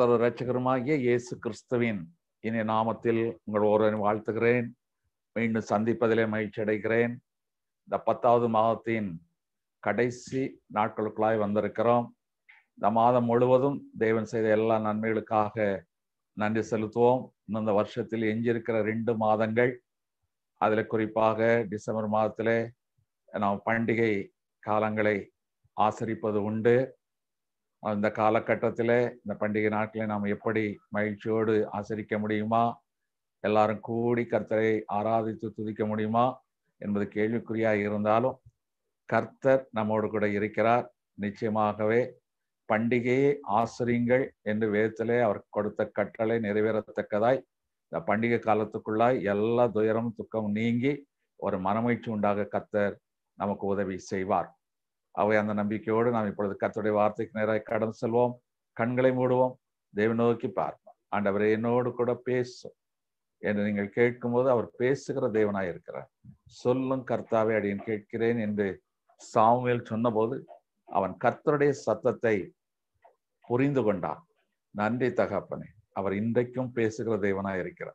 கர்த்தர் இரட்சகருமாகிய இயேசு கிறிஸ்துவின் இனி நாமத்தில் உங்கள் ஒருவரையும் வாழ்த்துகிறேன் மீண்டும் சந்திப்பதிலே மகிழ்ச்சி அடைகிறேன் இந்த பத்தாவது மாதத்தின் கடைசி நாட்களுக்குள்ளாய் வந்திருக்கிறோம் இந்த மாதம் முழுவதும் தேவன் செய்த எல்லா நன்மைகளுக்காக நன்றி செலுத்துவோம் இன்னும் இந்த வருஷத்தில் எஞ்சியிருக்கிற ரெண்டு மாதங்கள் அதில் குறிப்பாக டிசம்பர் மாதத்திலே நாம் பண்டிகை காலங்களை ஆசரிப்பது உண்டு அந்த காலகட்டத்தில் இந்த பண்டிகை நாட்களை நாம் எப்படி மகிழ்ச்சியோடு ஆசரிக்க முடியுமா எல்லாரும் கூடி கர்த்தரை ஆராதித்து துதிக்க முடியுமா என்பது கேள்விக்குறியாக இருந்தாலும் கர்த்தர் நம்மோடு கூட இருக்கிறார் நிச்சயமாகவே பண்டிகையை ஆசிரியுங்கள் என்று வேதத்திலே அவர் கொடுத்த கட்டளை நிறைவேறத்தக்கதாய் இந்த பண்டிகை காலத்துக்குள்ளாய் எல்லா துயரம் துக்கம் நீங்கி ஒரு மனமகிழ்ச்சி உண்டாக கர்த்தர் நமக்கு உதவி செய்வார் அவை அந்த நம்பிக்கையோடு நாம் இப்பொழுது கர்த்தருடைய வார்த்தைக்கு நேராக கடந்து செல்வோம் கண்களை மூடுவோம் தேவ நோக்கி பார்ப்போம் ஆண்டவரை என்னோடு கூட பேசும் என்று நீங்கள் கேட்கும்போது அவர் பேசுகிற தேவனாய் இருக்கிறார் சொல்லும் கர்த்தாவே அடியன் கேட்கிறேன் என்று சாமுவேல் சொன்னபோது அவன் கர்த்தருடைய சத்தத்தை புரிந்து கொண்டான் நன்றி தகப்பனே அவர் இன்றைக்கும் பேசுகிற தேவனாய் இருக்கிறார்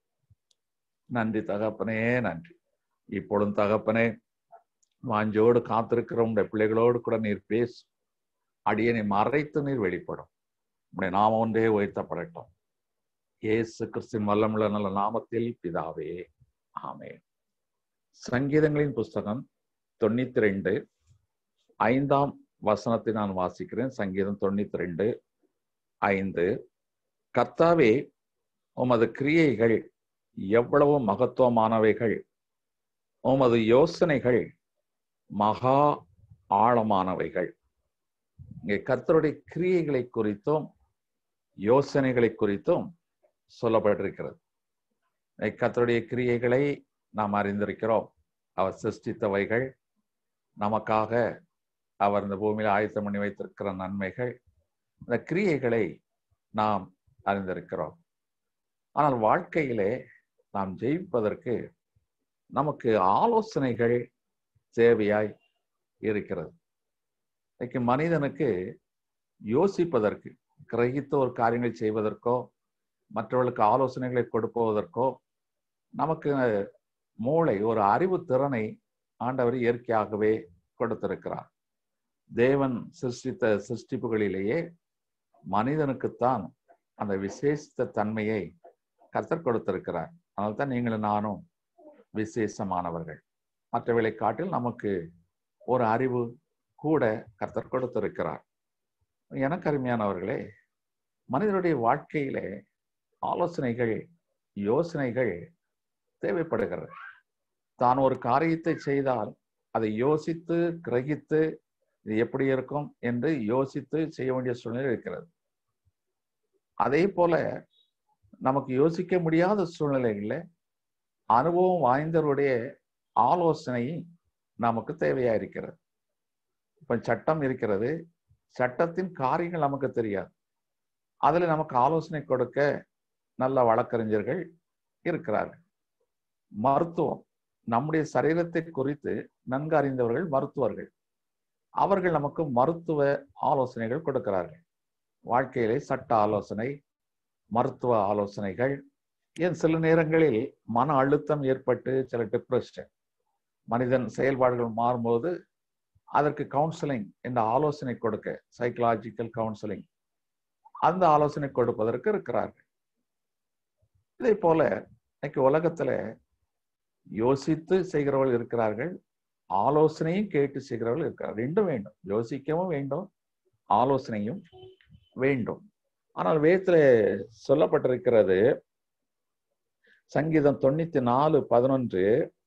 நன்றி தகப்பனே நன்றி இப்பொழுதும் தகப்பனே வாஞ்சோடு காத்திருக்கிற உடைய பிள்ளைகளோடு கூட நீர் பேசு அடியனை மறைத்து நீர் வெளிப்படும் உடைய நாம ஒன்றே உயர்த்தப்படட்டும் ஏசு கிறிஸ்தின் வல்லமுள்ள நல்ல நாமத்தில் பிதாவே ஆமே சங்கீதங்களின் புஸ்தகம் தொண்ணூத்தி ரெண்டு ஐந்தாம் வசனத்தை நான் வாசிக்கிறேன் சங்கீதம் தொண்ணூத்தி ரெண்டு ஐந்து கர்த்தாவே உமது கிரியைகள் எவ்வளவு மகத்துவமானவைகள் உமது யோசனைகள் மகா ஆழமானவைகள் இங்கே கர்த்தருடைய கிரியைகளை குறித்தும் யோசனைகளை குறித்தும் சொல்லப்பட்டிருக்கிறது கர்த்தருடைய கிரியைகளை நாம் அறிந்திருக்கிறோம் அவர் சிருஷ்டித்தவைகள் நமக்காக அவர் இந்த பூமியில் ஆயத்தம் பண்ணி வைத்திருக்கிற நன்மைகள் இந்த கிரியைகளை நாம் அறிந்திருக்கிறோம் ஆனால் வாழ்க்கையிலே நாம் ஜெயிப்பதற்கு நமக்கு ஆலோசனைகள் தேவையாய் இருக்கிறது இன்னைக்கு மனிதனுக்கு யோசிப்பதற்கு கிரகித்த ஒரு காரியங்களை செய்வதற்கோ மற்றவர்களுக்கு ஆலோசனைகளை கொடுப்பதற்கோ நமக்கு மூளை ஒரு அறிவு திறனை ஆண்டவர் இயற்கையாகவே கொடுத்திருக்கிறார் தேவன் சிருஷ்டித்த சிருஷ்டிப்புகளிலேயே மனிதனுக்குத்தான் அந்த விசேஷித்த தன்மையை கத்தர் கொடுத்திருக்கிறார் அதனால்தான் நீங்களும் நானும் விசேஷமானவர்கள் மற்றவர்களை காட்டில் நமக்கு ஒரு அறிவு கூட கர்த்தர் கொடுத்திருக்கிறார் எனக்கு அருமையானவர்களே மனிதனுடைய வாழ்க்கையிலே ஆலோசனைகள் யோசனைகள் தேவைப்படுகிறது தான் ஒரு காரியத்தை செய்தால் அதை யோசித்து கிரகித்து இது எப்படி இருக்கும் என்று யோசித்து செய்ய வேண்டிய சூழ்நிலை இருக்கிறது அதே போல நமக்கு யோசிக்க முடியாத சூழ்நிலைகளில் அனுபவம் வாய்ந்தவருடைய ஆலோசனை நமக்கு தேவையா இருக்கிறது இப்ப சட்டம் இருக்கிறது சட்டத்தின் காரியங்கள் நமக்கு தெரியாது அதுல நமக்கு ஆலோசனை கொடுக்க நல்ல வழக்கறிஞர்கள் இருக்கிறார்கள் மருத்துவம் நம்முடைய சரீரத்தை குறித்து நன்கு அறிந்தவர்கள் மருத்துவர்கள் அவர்கள் நமக்கு மருத்துவ ஆலோசனைகள் கொடுக்கிறார்கள் வாழ்க்கையிலே சட்ட ஆலோசனை மருத்துவ ஆலோசனைகள் ஏன் சில நேரங்களில் மன அழுத்தம் ஏற்பட்டு சில டிப்ரெஷன் மனிதன் செயல்பாடுகள் மாறும்போது அதற்கு கவுன்சிலிங் என்ற ஆலோசனை கொடுக்க சைக்கலாஜிக்கல் கவுன்சிலிங் அந்த ஆலோசனை கொடுப்பதற்கு இருக்கிறார்கள் இதே போல இன்னைக்கு உலகத்துல யோசித்து செய்கிறவர்கள் இருக்கிறார்கள் ஆலோசனையும் கேட்டு செய்கிறவர்கள் இருக்கிறார்கள் ரெண்டும் வேண்டும் யோசிக்கவும் வேண்டும் ஆலோசனையும் வேண்டும் ஆனால் வேதத்துல சொல்லப்பட்டிருக்கிறது சங்கீதம் தொண்ணூத்தி நாலு பதினொன்று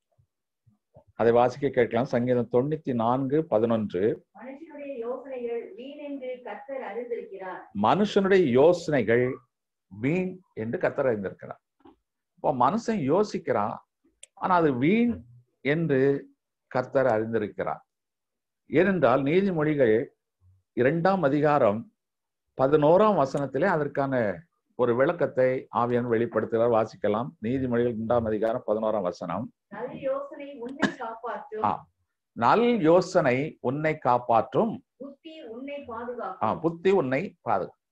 அதை வாசிக்க கேட்கலாம் சங்கீதம் தொண்ணூத்தி நான்கு பதினொன்று மனுஷனுடைய யோசனைகள் வீணென்று கர்த்தர் அறிந்திருக்கிறார் மனுஷனுடைய யோசனைகள் வீண் என்று கத்தர் அறிந்திருக்கிறார் இப்போ மனுஷன் யோசிக்கிறான் ஆனா அது வீண் என்று கர்த்தர் அறிந்திருக்கிறார் ஏனென்றால் நீதிமொழிகள் இரண்டாம் அதிகாரம் பதினோராம் வசனத்திலே அதற்கான ஒரு விளக்கத்தை ஆவியன் வெளிப்படுத்துகிறார் வாசிக்கலாம் நீதிமொழிகள் இரண்டாம் அதிகாரம் பதினோராம் வசனம் நல்ல யோசனை உன்னை காப்பாற்றும் ஆ. நல் யோசனை உன்னை காப்பாற்றும் புத்தி உன்னை பாதுகாக்கும் ஆ, புத்தி உன்னை பாது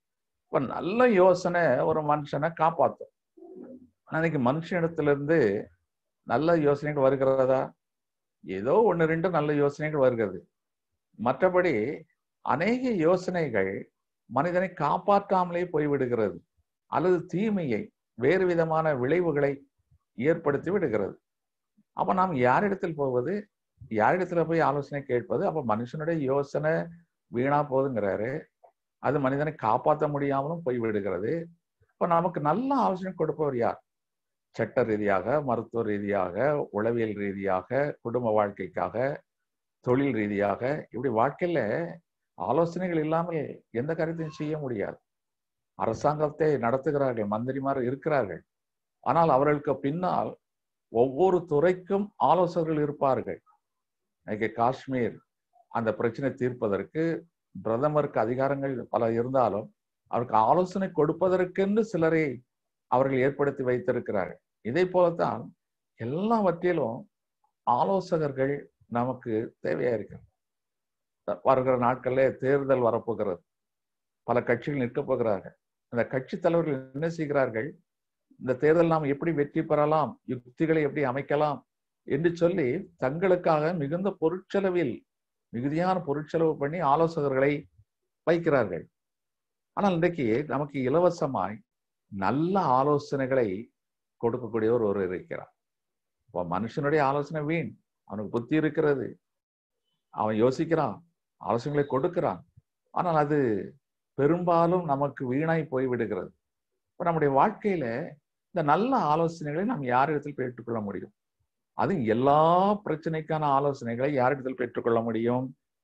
இப்ப நல்ல யோசனை ஒரு மனுஷனை காப்பாத்தும் அன்னைக்கு மனுஷனிடத்துல இருந்து நல்ல யோசனைகள் வருகிறதா ஏதோ ஒன்று ரெண்டு நல்ல யோசனைகள் வருகிறது மற்றபடி அநேக யோசனைகள் மனிதனை காப்பாற்றாமலே போய்விடுகிறது அல்லது தீமையை வேறு விதமான விளைவுகளை ஏற்படுத்தி விடுகிறது அப்ப நாம் யாரிடத்தில் போவது யாரிடத்துல போய் ஆலோசனை கேட்பது அப்ப மனுஷனுடைய யோசனை வீணா போகுதுங்கிறாரு அது மனிதனை காப்பாற்ற முடியாமலும் போய் விடுகிறது இப்ப நமக்கு நல்ல ஆலோசனை கொடுப்பவர் யார் சட்ட ரீதியாக மருத்துவ ரீதியாக உளவியல் ரீதியாக குடும்ப வாழ்க்கைக்காக தொழில் ரீதியாக இப்படி வாழ்க்கையில ஆலோசனைகள் இல்லாமல் எந்த காரியத்தையும் செய்ய முடியாது அரசாங்கத்தை நடத்துகிறார்கள் மந்திரிமார் இருக்கிறார்கள் ஆனால் அவர்களுக்கு பின்னால் ஒவ்வொரு துறைக்கும் ஆலோசகர்கள் இருப்பார்கள் இன்னைக்கு காஷ்மீர் அந்த பிரச்சனை தீர்ப்பதற்கு பிரதமருக்கு அதிகாரங்கள் பல இருந்தாலும் அவருக்கு ஆலோசனை கொடுப்பதற்கென்று சிலரை அவர்கள் ஏற்படுத்தி வைத்திருக்கிறார்கள் இதே போலத்தான் எல்லாவற்றிலும் ஆலோசகர்கள் நமக்கு தேவையா இருக்கிறது வருகிற நாட்கள்ல தேர்தல் வரப்போகிறது பல கட்சிகள் நிற்க போகிறார்கள் அந்த கட்சி தலைவர்கள் என்ன செய்கிறார்கள் இந்த தேர்தல் நாம் எப்படி வெற்றி பெறலாம் யுக்திகளை எப்படி அமைக்கலாம் என்று சொல்லி தங்களுக்காக மிகுந்த பொருட்செலவில் மிகுதியான பொருட்செலவு பண்ணி ஆலோசகர்களை வைக்கிறார்கள் ஆனால் இன்றைக்கு நமக்கு இலவசமாய் நல்ல ஆலோசனைகளை கொடுக்கக்கூடியவர் ஒரு இருக்கிறார் இப்போ மனுஷனுடைய ஆலோசனை வீண் அவனுக்கு புத்தி இருக்கிறது அவன் யோசிக்கிறான் ஆலோசனைகளை கொடுக்கிறான் ஆனால் அது பெரும்பாலும் நமக்கு வீணாய் போய்விடுகிறது இப்போ நம்முடைய வாழ்க்கையில இந்த நல்ல ஆலோசனைகளை நாம் யாரிடத்தில் பெற்றுக்கொள்ள முடியும் அது எல்லா பிரச்சனைக்கான ஆலோசனைகளை யாரிடத்தில் பெற்றுக்கொள்ள முடியும்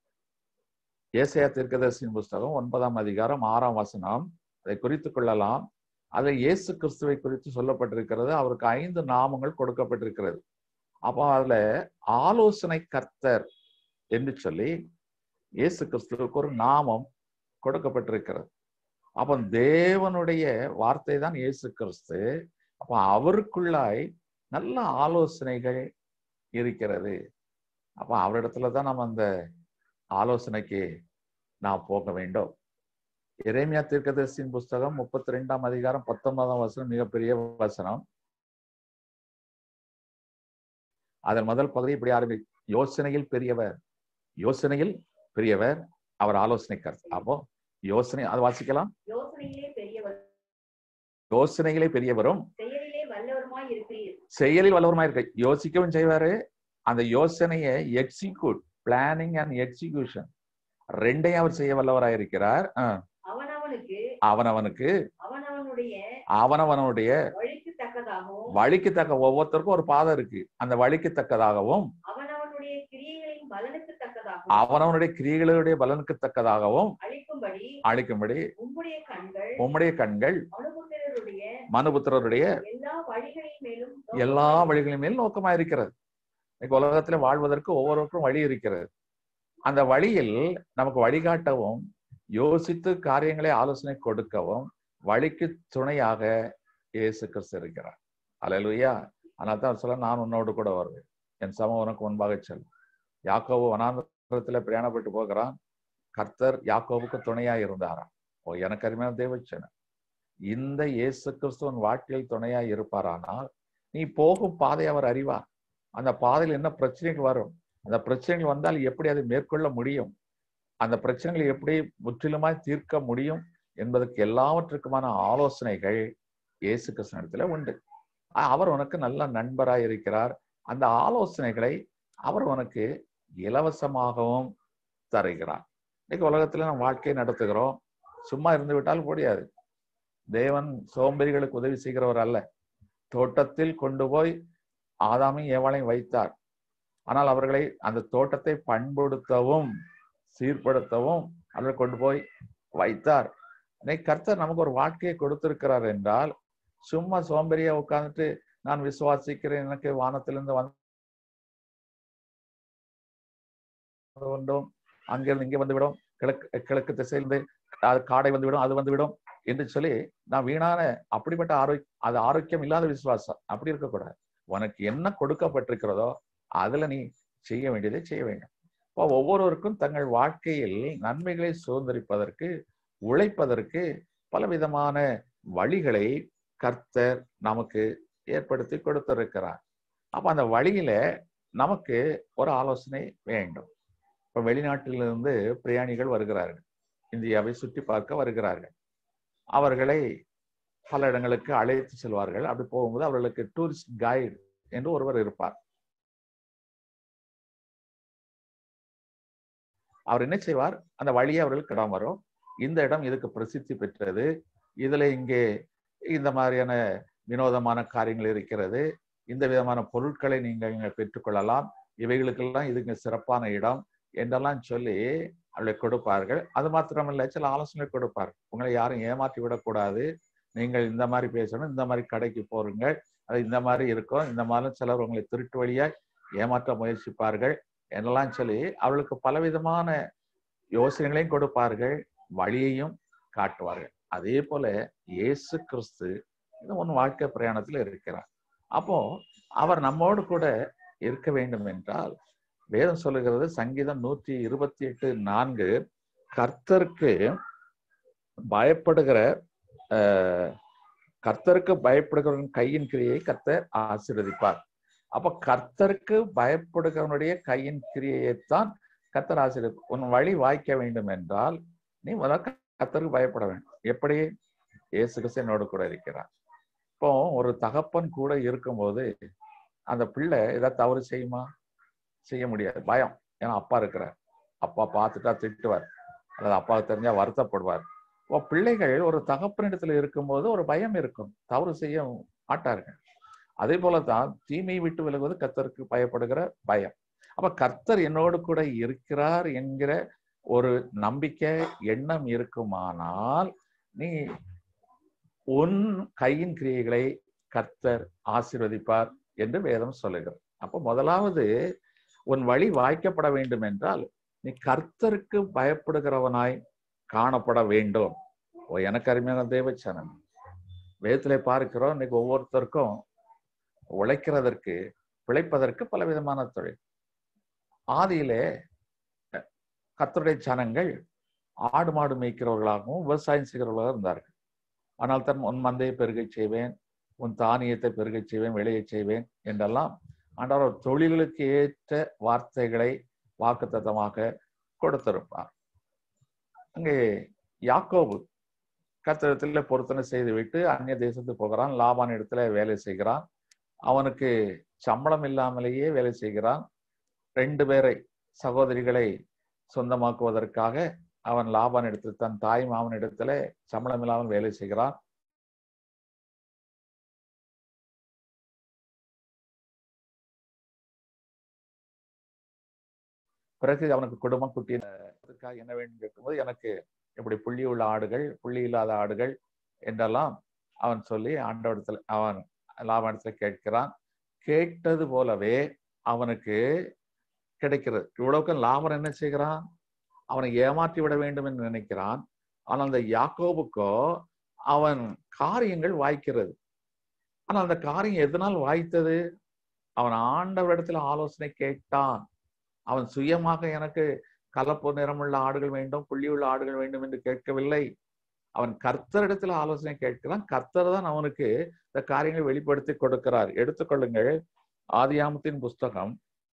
ஏசையா தீர்க்கதர்சியின் புஸ்தகம் ஒன்பதாம் அதிகாரம் ஆறாம் வசனம் அதை குறித்து கொள்ளலாம் அதில் இயேசு கிறிஸ்துவை குறித்து சொல்லப்பட்டிருக்கிறது அவருக்கு ஐந்து நாமங்கள் கொடுக்கப்பட்டிருக்கிறது அப்போ அதுல ஆலோசனை கர்த்தர் என்று சொல்லி இயேசு கிறிஸ்துவுக்கு ஒரு நாமம் கொடுக்கப்பட்டிருக்கிறது அப்போ தேவனுடைய வார்த்தை தான் இயேசு கிறிஸ்து அப்போ அவருக்குள்ளாய் நல்ல ஆலோசனைகள் இருக்கிறது அப்ப அவரிடத்துல தான் நம்ம அந்த ஆலோசனைக்கு நாம் போக வேண்டும் இறைமையா தீர்க்கதரிசியின் புஸ்தகம் முப்பத்தி ரெண்டாம் அதிகாரம் பத்தொன்பதாம் வசனம் மிகப்பெரிய வசனம் அதன் முதல் பகுதி இப்படி ஆரம்பி யோசனையில் பெரியவர் யோசனையில் பெரியவர் அவர் ஆலோசனை கருத்து அப்போ யோசனை அது வாசிக்கலாம் யோசனையிலே பெரியவர் யோசனைகளே பெரியவரும் செயலிலே வல்லவருமாய் இருக்கிறீர் செயலில் வல்லவருமா இருக்க யோசிக்கவும் செய்வாரு அந்த யோசனையை எக்ஸிக்யூட் பிளானிங் அண்ட் எக்ஸிகியூஷன் ரெண்டையும் அவர் செய்ய வல்லவராய் இருக்கிறார் ஆஹ் அவனவனுக்கு அவனவனுக்கு அவனவனுடைய அவனவனுடைய வழிக்கு தக்கதாகவும் வழிக்கு தக்க ஒவ்வொருத்தருக்கும் ஒரு பாதை இருக்கு அந்த வழிக்கு தக்கதாகவும் அவனவனுடைய கிரியைகளின் பலனுக்கு தக்கதாகவும் அவனவனுடைய கிரியைகளுடைய பலனுக்கு தக்கதாகவும் அளிக்கும்படி அளிக்கும்படி உம்முடைய கண்கள் உம்முடைய கண்கள் அனுபுத்திரருடைய மனுபுத்திரருடைய எல்லா வழிகளின் மேலும் எல்லா வழிகளின் மேல் நோக்கமா இருக்கிறது இன்னைக்கு உலகத்துல வாழ்வதற்கு ஒவ்வொருவருக்கும் வழி இருக்கிறது அந்த வழியில் நமக்கு வழிகாட்டவும் யோசித்து காரியங்களை ஆலோசனை கொடுக்கவும் வழிக்கு துணையாக இயேசு கிறிஸ்து இருக்கிறார் அலையலுயா அதனால தான் சொல்ல நான் உன்னோடு கூட வருவேன் என் சமம் உனக்கு முன்பாக செல் யாக்கோவு வனாந்திரத்துல பிரயாணப்பட்டு போகிறான் கர்த்தர் யாக்கோவுக்கு துணையா இருந்தாராம் ஓ எனக்கு அருமையான தேவச்சன இந்த இயேசு கிறிஸ்துவன் வாழ்க்கையில் துணையா இருப்பாரானால் நீ போகும் பாதை அவர் அறிவார் அந்த பாதையில் என்ன பிரச்சனைகள் வரும் அந்த பிரச்சனைகள் வந்தால் எப்படி அதை மேற்கொள்ள முடியும் அந்த பிரச்சனைகளை எப்படி முற்றிலுமாய் தீர்க்க முடியும் என்பதற்கு எல்லாவற்றுக்குமான ஆலோசனைகள் இயேசு கிருஷ்ணத்துல உண்டு அவர் உனக்கு நல்ல நண்பராய் இருக்கிறார் அந்த ஆலோசனைகளை அவர் உனக்கு இலவசமாகவும் தருகிறார் இன்னைக்கு உலகத்துல நம்ம வாழ்க்கையை நடத்துகிறோம் சும்மா இருந்து விட்டால் முடியாது தேவன் சோம்பேறிகளுக்கு உதவி செய்கிறவர் அல்ல தோட்டத்தில் கொண்டு போய் ஆதாமையும் ஏவாளையும் வைத்தார் ஆனால் அவர்களை அந்த தோட்டத்தை பண்படுத்தவும் சீர்படுத்தவும் அவர்கள் கொண்டு போய் வைத்தார் இன்னைக்கு கர்த்தர் நமக்கு ஒரு வாழ்க்கையை கொடுத்திருக்கிறார் என்றால் சும்மா சோம்பேறியா உட்கார்ந்துட்டு நான் விசுவாசிக்கிறேன் எனக்கு வானத்திலிருந்து வந்து வேண்டும் அங்கிருந்து இங்கே வந்துவிடும் கிழக்கு கிழக்கு திசையிலிருந்து அது காடை வந்துவிடும் அது வந்துவிடும் என்று சொல்லி நான் வீணான அப்படிப்பட்ட ஆரோக்கிய அது ஆரோக்கியம் இல்லாத விசுவாசம் அப்படி இருக்கக்கூடாது உனக்கு என்ன கொடுக்கப்பட்டிருக்கிறதோ அதுல நீ செய்ய வேண்டியதை செய்ய வேண்டும் இப்போ ஒவ்வொருவருக்கும் தங்கள் வாழ்க்கையில் நன்மைகளை சுதந்திரிப்பதற்கு உழைப்பதற்கு பலவிதமான வழிகளை கர்த்தர் நமக்கு ஏற்படுத்தி கொடுத்திருக்கிறார் அப்ப அந்த வழியில நமக்கு ஒரு ஆலோசனை வேண்டும் இப்ப வெளிநாட்டிலிருந்து பிரயாணிகள் வருகிறார்கள் இந்தியாவை சுற்றி பார்க்க வருகிறார்கள் அவர்களை பல இடங்களுக்கு அழைத்து செல்வார்கள் அப்படி போகும்போது அவர்களுக்கு டூரிஸ்ட் கைடு என்று ஒருவர் இருப்பார் அவர் என்ன செய்வார் அந்த வழியை அவர்களுக்கு இடம் வரும் இந்த இடம் இதுக்கு பிரசித்தி பெற்றது இதுல இங்கே இந்த மாதிரியான வினோதமான காரியங்கள் இருக்கிறது இந்த விதமான பொருட்களை நீங்கள் இங்க பெற்றுக்கொள்ளலாம் இவைகளுக்கெல்லாம் இதுங்க சிறப்பான இடம் என்றெல்லாம் சொல்லி அவளை கொடுப்பார்கள் அது மாத்திரமல்ல சில ஆலோசனை கொடுப்பார் உங்களை யாரும் ஏமாற்றி விடக்கூடாது நீங்கள் இந்த மாதிரி பேசணும் இந்த மாதிரி கடைக்கு போறீங்க அது இந்த மாதிரி இருக்கும் இந்த மாதிரி சிலர் உங்களை திருட்டு வழியா ஏமாற்ற முயற்சிப்பார்கள் என்னெல்லாம் சொல்லி அவளுக்கு பலவிதமான யோசனைகளையும் கொடுப்பார்கள் வழியையும் காட்டுவார்கள் அதே போல இயேசு கிறிஸ்து இந்த உன் வாழ்க்கை பிரயாணத்தில் இருக்கிறார் அப்போ அவர் நம்மோடு கூட இருக்க வேண்டும் என்றால் வேதம் சொல்லுகிறது சங்கீதம் நூற்றி இருபத்தி எட்டு நான்கு கர்த்தருக்கு பயப்படுகிற அஹ், கர்த்தருக்கு பயப்படுகிறவன் கையின் கிரியை கர்த்தர் ஆசீர்வதிப்பார் அப்ப கர்த்தருக்கு பயப்படுகிறவனுடைய கையின் கிரியையைத்தான் கர்த்தர் ஆசீர்வதி உன் வழி வாய்க்க வேண்டும் என்றால் நீ முதல்ல கர்த்தருக்கு பயப்பட வேண்டும் எப்படி இயேசு கிறிஸ்து என்னோடு கூட இருக்கிறார் இப்போ ஒரு தகப்பன் கூட இருக்கும்போது அந்த பிள்ளை ஏதாவது தவறு செய்யுமா செய்ய முடியாது பயம் ஏன்னா அப்பா இருக்கிறார் அப்பா பார்த்துட்டா திட்டுவார் அல்லது அப்பாவுக்கு தெரிஞ்சா வருத்தப்படுவார் இப்போ பிள்ளைகள் ஒரு தகப்பனிடத்துல இருக்கும்போது ஒரு பயம் இருக்கும் தவறு செய்ய மாட்டார்கள் அதே போலதான் தீமை விட்டு விலகுவது கர்த்தருக்கு பயப்படுகிற பயம் அப்ப கர்த்தர் என்னோடு கூட இருக்கிறார் என்கிற ஒரு நம்பிக்கை எண்ணம் இருக்குமானால் நீ உன் கையின் கிரியைகளை கர்த்தர் ஆசீர்வதிப்பார் என்று வேதம் சொல்லுகிறது அப்போ முதலாவது உன் வழி வாய்க்கப்பட வேண்டும் என்றால் நீ கர்த்தருக்கு பயப்படுகிறவனாய் காணப்பட வேண்டும் ஓ எனக்கு அருமையான தேவச்சனம் வேதத்திலே பார்க்கிறோம் இன்னைக்கு ஒவ்வொருத்தருக்கும் உழைக்கிறதற்கு பிழைப்பதற்கு பல விதமான தொழில் ஆதியிலே கர்த்தருடைய ஜனங்கள் ஆடு மாடு மேய்க்கிறவர்களாகவும் விவசாயம் செய்கிறவர்களாக இருந்தார்கள் ஆனால் தன் உன் மந்தையை பெருகச் செய்வேன் உன் தானியத்தை பெருகச் செய்வேன் விளையச் செய்வேன் என்றெல்லாம் ஆண்டவர் தொழில்களுக்கு ஏற்ற வார்த்தைகளை வாக்குத்தத்தமாக கொடுத்திருப்பார் அங்கே யாக்கோபு கத்திரத்தில் பொருத்தனை செய்துவிட்டு அந்நிய தேசத்துக்கு போகிறான் லாபான் இடத்துல வேலை செய்கிறான் அவனுக்கு சம்பளம் இல்லாமலேயே வேலை செய்கிறான் ரெண்டு பேரை சகோதரிகளை சொந்தமாக்குவதற்காக அவன் லாபான் இடத்தில் தன் தாய் மாமன் இடத்துல சம்பளம் இல்லாமல் வேலை செய்கிறான் பிறகு அவனுக்கு குடும்பம் குட்டி அதுக்காக என்ன வேண்டும் கேட்கும்போது எனக்கு இப்படி புள்ளி உள்ள ஆடுகள் புள்ளி இல்லாத ஆடுகள் என்றெல்லாம் அவன் சொல்லி ஆண்டவடத்துல அவன் லாபடத்துல கேட்கிறான் கேட்டது போலவே அவனுக்கு கிடைக்கிறது இவ்வளவுக்கு லாபம் என்ன செய்கிறான் அவனை ஏமாற்றி விட வேண்டும் என்று நினைக்கிறான் ஆனால் அந்த யாக்கோபுக்கோ அவன் காரியங்கள் வாய்க்கிறது ஆனால் அந்த காரியம் எதனால் வாய்த்தது அவன் ஆண்டவரிடத்துல ஆலோசனை கேட்டான் அவன் சுயமாக எனக்கு கலப்பு நிறமுள்ள ஆடுகள் வேண்டும் புள்ளியுள்ள ஆடுகள் வேண்டும் என்று கேட்கவில்லை அவன் கர்த்தரிடத்துல ஆலோசனை கேட்கிறான் கர்த்தர் தான் அவனுக்கு இந்த காரியங்களை வெளிப்படுத்தி கொடுக்கிறார் எடுத்துக்கொள்ளுங்கள் ஆதியாமத்தின் புஸ்தகம்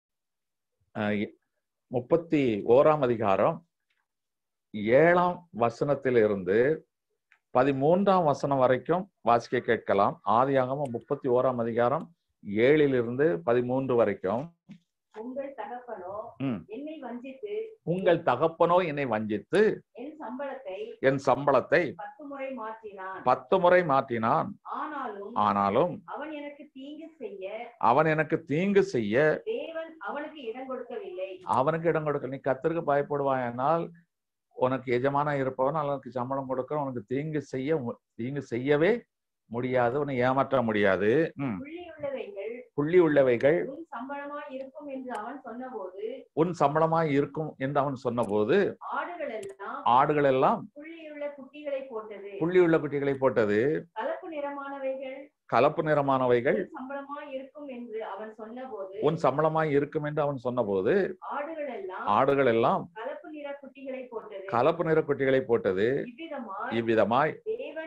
முப்பத்தி ஓராம் அதிகாரம் ஏழாம் வசனத்திலிருந்து பதிமூன்றாம் வசனம் வரைக்கும் வாசிக்க கேட்கலாம் ஆதியாகமம் முப்பத்தி ஓராம் அதிகாரம் ஏழிலிருந்து பதிமூன்று வரைக்கும் உங்கள் தகப்பனோ ம். என்னை வஞ்சித்து உங்கள் தகப்பனோ என்னை வஞ்சித்து என் சம்பளத்தை என் சம்பளத்தை பத்து முறை மாற்றினான் பத்து முறை மாற்றினான் ஆனாலும் ஆனாலும் அவன் எனக்கு தீங்கு செய்ய அவன் எனக்கு தீங்கு செய்ய தேவன் அவனுக்கு இடம் கொடுக்கவில்லை அவனுக்கு இடம் கொடுக்க நீ கத்தருக்கு பயப்படுவாயானால் உனக்கு எஜமானா இருப்பவன் அவனுக்கு சம்பளம் கொடுக்க உனக்கு தீங்கு செய்ய மு- தீங்கு செய்யவே முடியாது உன்னை ஏமாற்ற முடியாது ம் புள்ளியுள்ளவைகள் புள்ளி உள்ளவைகள் உன் சம்பளமாய் இருக்கும் என்று அவன் சொன்னபோது உன் சம்பளமாய் இருக்கும் என்று அவன் சொன்னபோது ஆடுகள் எல்லாம் ஆடுகள் எல்லாம் புள்ளியுள்ள குட்டிகளை போட்டது புள்ளி உள்ள குட்டிகளை போட்டது கலப்பு நிறமானவைகள் கலப்பு நிறமானவைகள் உன் சம்பளமாய் இருக்கும் என்று அவன் சொன்னபோது உன் சம்பளமாய் இருக்கும் என்று அவன் சொன்னபோது ஆடுகள் எல்லாம் ஆடுகள் எல்லாம் கலப்பு நிற குட்டிகளை போட்டது கலப்பு நிற குட்டிகளை போட்டது இவ்விதமாய் இவ்விதமாய் தேவன்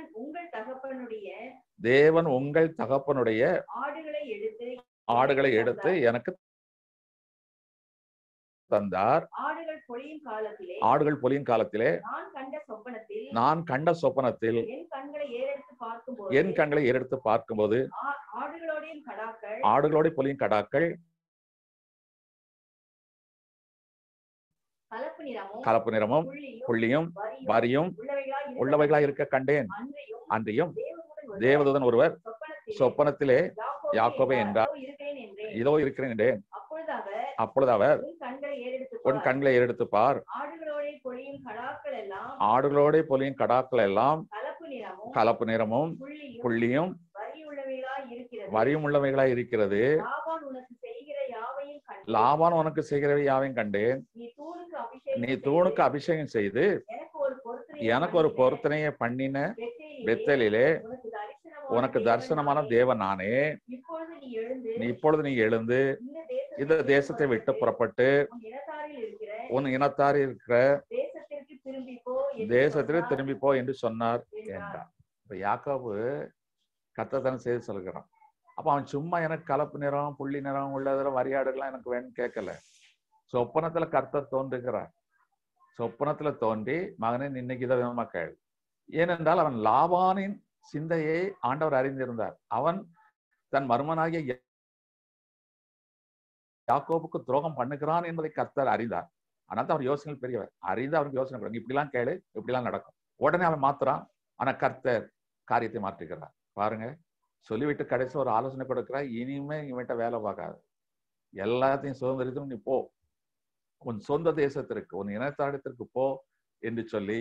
தகப்பனுடைய தேவன் உங்கள் தகப்பனுடைய ஆடுகளை எடுத்து ஆடுகளை எடுத்து எனக்கு தந்தார் ஆடுகள் பொழியும் காலத்திலே ஆடுகள் பொலியும் காலத்திலே நான் கண்ட சொப்பனத்தில் நான் கண்ட சொப்பனத்தில் என் கண்களை ஏறெடுத்து பார்க்கும்போது என் கண்களை எடுத்து பார்க்கும்போது ஆ- ஆடுகளோடையும் கடாக்கள் ஆடுகளோட பொலியும் கடாக்கள் கலப்பு நிறமும் கலப்பு நிறமும் புள்ளியும் புள்ளியும் வரியும் வரியும் உள்ளவைகளாய் இருந்தன. உள்ளவைகளா இருக்க கண்டேன் அன்றியும் அன்றியும் தேவதூதன் ஒருவர் தேவதூதன் ஒருவர் சொப்பனத்திலே சொப்பனத்திலே யாக்கோபே யாக்கோபே என்றார். என்றார். இதோ இருக்கிறேன் என்றேன் இதோ இருக்கிறேன் என்றேன் அப்பொழுது அவர் அப்பொழுது அவர் உன் கண்களை ஏறெடுத்து உன் பார். கண்களை எடுத்து பார் ஆடுகளோடே பொழியும் கடாக்கள் எல்லாம் ஆடுகளோட பொலியும் கடாக்கள் எல்லாம் கலப்பு நிறமும் கலப்பு நிறமும் புள்ளியும் புள்ளியும் வரியுள்ளவைகளாய் இருக்கிறது வரியும் உள்ளவைகளா இருக்கிறது லாபான் உனக்கு செய்கிற யாவையும் கண்டு லாபான் உனக்கு செய்கிறவை யாவையும் கண்டேன் நீ தூணுக்கு அபிஷேகம் நீ செய்து, தூணுக்கு அபிஷேகம் செய்து எனக்கு ஒரு பொருத்தனையை எனக்கு ஒரு பண்ணின பொருத்தனையை பண்ணின பெத்தேலிலே பெத்தலிலே உனக்கு தரிசனமான உனக்கு தேவன் தரிசனமான நானே. தேவன் நானே இப்பொழுது நீ எழுந்து நீ இப்பொழுது நீ எழுந்து இந்த இந்த தேசத்தை விட்டு புறப்பட்டு உன் இனத்தாரில் இருக்கிற உன் இனத்தார் இருக்கிற தேசத்திற்கு திரும்பி போ என்று தேசத்திற்கு சொன்னார் திரும்பி போ என்று சொன்னார் என்றார். என்றார் இப்ப யாக்கோபு கத்தத்தனம் செய்து சொல்கிறான் அப்ப அவன் சும்மா எனக்கு கலப்பு நிறம் புள்ளி நிறம் உள்ளதுல வரியாடுகள்லாம் எனக்கு வேணும்னு கேட்கல சொப்பனத்துல கர்த்தர் தோன்றுகிறார் சொப்பனத்துல தோன்றி மகனே இன்னைக்கு இதை வேணுமா கேள் ஏனென்றால் அவன் லாபானின் சிந்தையை ஆண்டவர் அறிந்திருந்தார் அவன் தன் மருமனாகிய யா- யாக்கோபுக்கு துரோகம் பண்ணுகிறான் என்பதை கர்த்தர் அறிந்தார் ஆனால் அவர் யோசனை பெரியவர் அறிந்து அவருக்கு யோசனை கொடுங்க இப்படிலாம் கேளு இப்படிலாம் நடக்கும் உடனே அவன் மாத்துறான் ஆனா கர்த்தர் காரியத்தை மாற்றுகிறார் பாருங்க சொல்லிவிட்டு கடைசி ஒரு ஆலோசனை கொடுக்கிறார் இனிமே இவன்கிட்ட வேலை பார்க்காது எல்லாத்தையும் சுதந்திரித்தும் நீ போ உன் சொந்த தேசத்திற்கு உன் இனத்தாடத்திற்கு போ என்று சொல்லி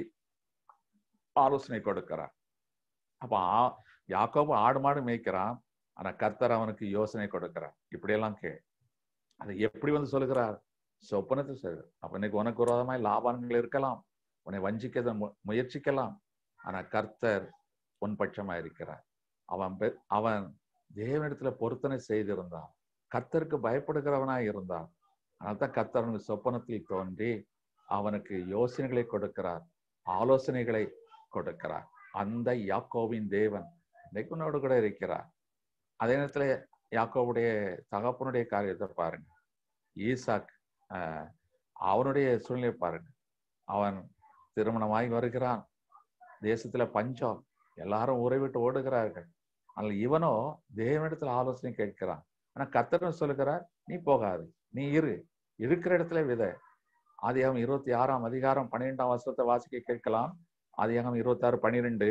ஆலோசனை கொடுக்கிறார் அப்ப ஆ- யாக்கோபு ஆடு மாடு மேய்க்கிறான் ஆனா கர்த்தர் அவனுக்கு யோசனை கொடுக்கிறார் இப்படியெல்லாம் கே அதை எப்படி வந்து சொல்லுகிறார் சொப்பனத்தை சொல்லுகிறார் அப்ப இன்னைக்கு உனக்கு விரோதமாய் லாபான்கள் இருக்கலாம் உன்னை வஞ்சிக்க மு- முயற்சிக்கலாம் ஆனா கர்த்தர் உன் பட்சமா இருக்கிறார் அவன் பெ- அவன் தேவனிடத்துல பொருத்தனை செய்திருந்தான் கர்த்தருக்கு பயப்படுகிறவனாய் இருந்தான் அதனால்தான் கர்த்தர் அவனுக்கு சொப்பனத்தில் தோன்றி அவனுக்கு யோசனைகளை கொடுக்கிறார் ஆலோசனைகளை கொடுக்கிறார் அந்த யாக்கோவின் தேவன் இன்னைக்கு உன்னோடு கூட இருக்கிறார் அதே நேரத்துல யாக்கோவுடைய தகப்பனுடைய காரியத்தை பாருங்க ஈசாக் ஆஹ், அவனுடைய சூழ்நிலையை பாருங்க அவன் திருமணமாகி வருகிறான் தேசத்துல பஞ்சம் எல்லாரும் ஊரை விட்டு ஓடுகிறார்கள் ஆனால் இவனோ தேவனிடத்துல ஆலோசனை கேட்கிறான் ஆனா கர்த்தர் சொல்லுகிறார் நீ போகாது நீ இரு இருக்கிற இடத்துல வித ஆதியாகம் இருபத்தி ஆறாம் அதிகாரம் பன்னிரெண்டாம் வருஷத்தை வாசிக்க கேட்கலாம் ஆதியாகம் இருபத்தி ஆறு பன்னிரெண்டு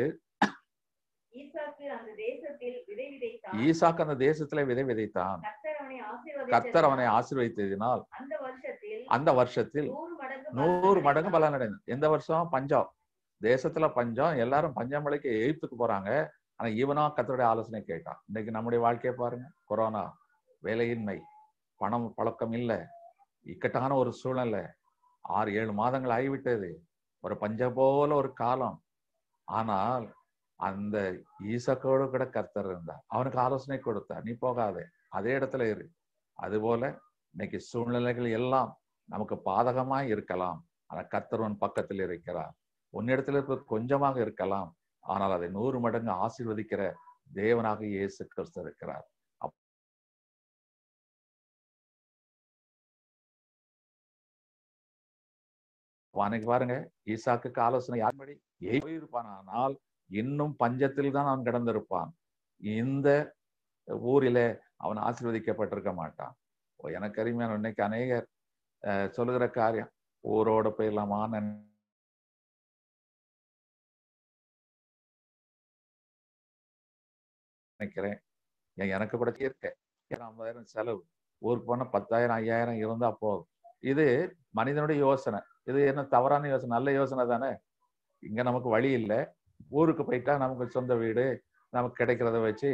ஈசாக்கு அந்த தேசத்தில் விதை விதைத்தான் ஈசாக்கு அந்த தேசத்துல விதை விதைத்தான் கர்த்தர் அவனை கர்த்தர் அவனை ஆசீர்வதித்ததினால் ஆசீர்வதித்ததினால் அந்த வருஷத்தில் அந்த வருஷத்தில் நூறு மடங்கு நூறு பலன் மடங்கு அடைந்தான். பலன் அடைந்தது எந்த வருஷம் பஞ்சம் தேசத்துல பஞ்சம் எல்லாரும் பஞ்சமலைக்கு எகிப்துக்கு போறாங்க ஆனா இவனா கர்த்தருடைய ஆலோசனை கேட்டான் இன்னைக்கு நம்முடைய வாழ்க்கையை பாருங்க கொரோனா வேலையின்மை பணம் பழக்கம் இல்லை இக்கட்டான ஒரு சூழ்நிலை ஆறு ஏழு மாதங்கள் ஆகிவிட்டது ஒரு பஞ்சம் போல ஒரு காலம் ஆனால் அந்த ஈசக்கோடு கூட கர்த்தர் இருந்தார் அவனுக்கு ஆலோசனை கொடுத்தார் நீ போகாதே அதே இடத்துல இரு அதுபோல இன்னைக்கு சூழ்நிலைகள் எல்லாம் நமக்கு பாதகமாய் இருக்கலாம் ஆனா கர்த்தர் உன் பக்கத்தில் இருக்கிறார் உன்னிடத்தில் இருப்பது கொஞ்சமாக இருக்கலாம் ஆனால் அதை நூறு மடங்கு ஆசீர்வதிக்கிற தேவனாக இயேசு கிறிஸ்து இருக்கிறார் அப்- அப்ப அன்னைக்கு பாருங்க ஈசாக்குக்கு ஆலோசனை யார்படி இருப்பானால் இன்னும் பஞ்சத்தில் தான் அவன் கிடந்திருப்பான் இந்த ஊரிலே அவன் ஆசீர்வதிக்கப்பட்டிருக்க மாட்டான் ஓ, எனக்கு அருமையான இன்னைக்கு அநேகர் அஹ், சொல்லுகிற காரியம் ஊரோட போயிடலாமான்னு நினைக்கிறேன் ஏன் எனக்கு கூட இருக்க ஏன்னா ஐம்பதாயிரம் செலவு ஊருக்கு போனா பத்தாயிரம் ஐயாயிரம் இருந்தா போதும் இது மனிதனுடைய யோசனை இது என்ன தவறான யோசனை நல்ல யோசனை தானே இங்க நமக்கு வழி இல்லை ஊருக்கு போயிட்டா நமக்கு சொந்த வீடு நமக்கு கிடைக்கிறத வச்சு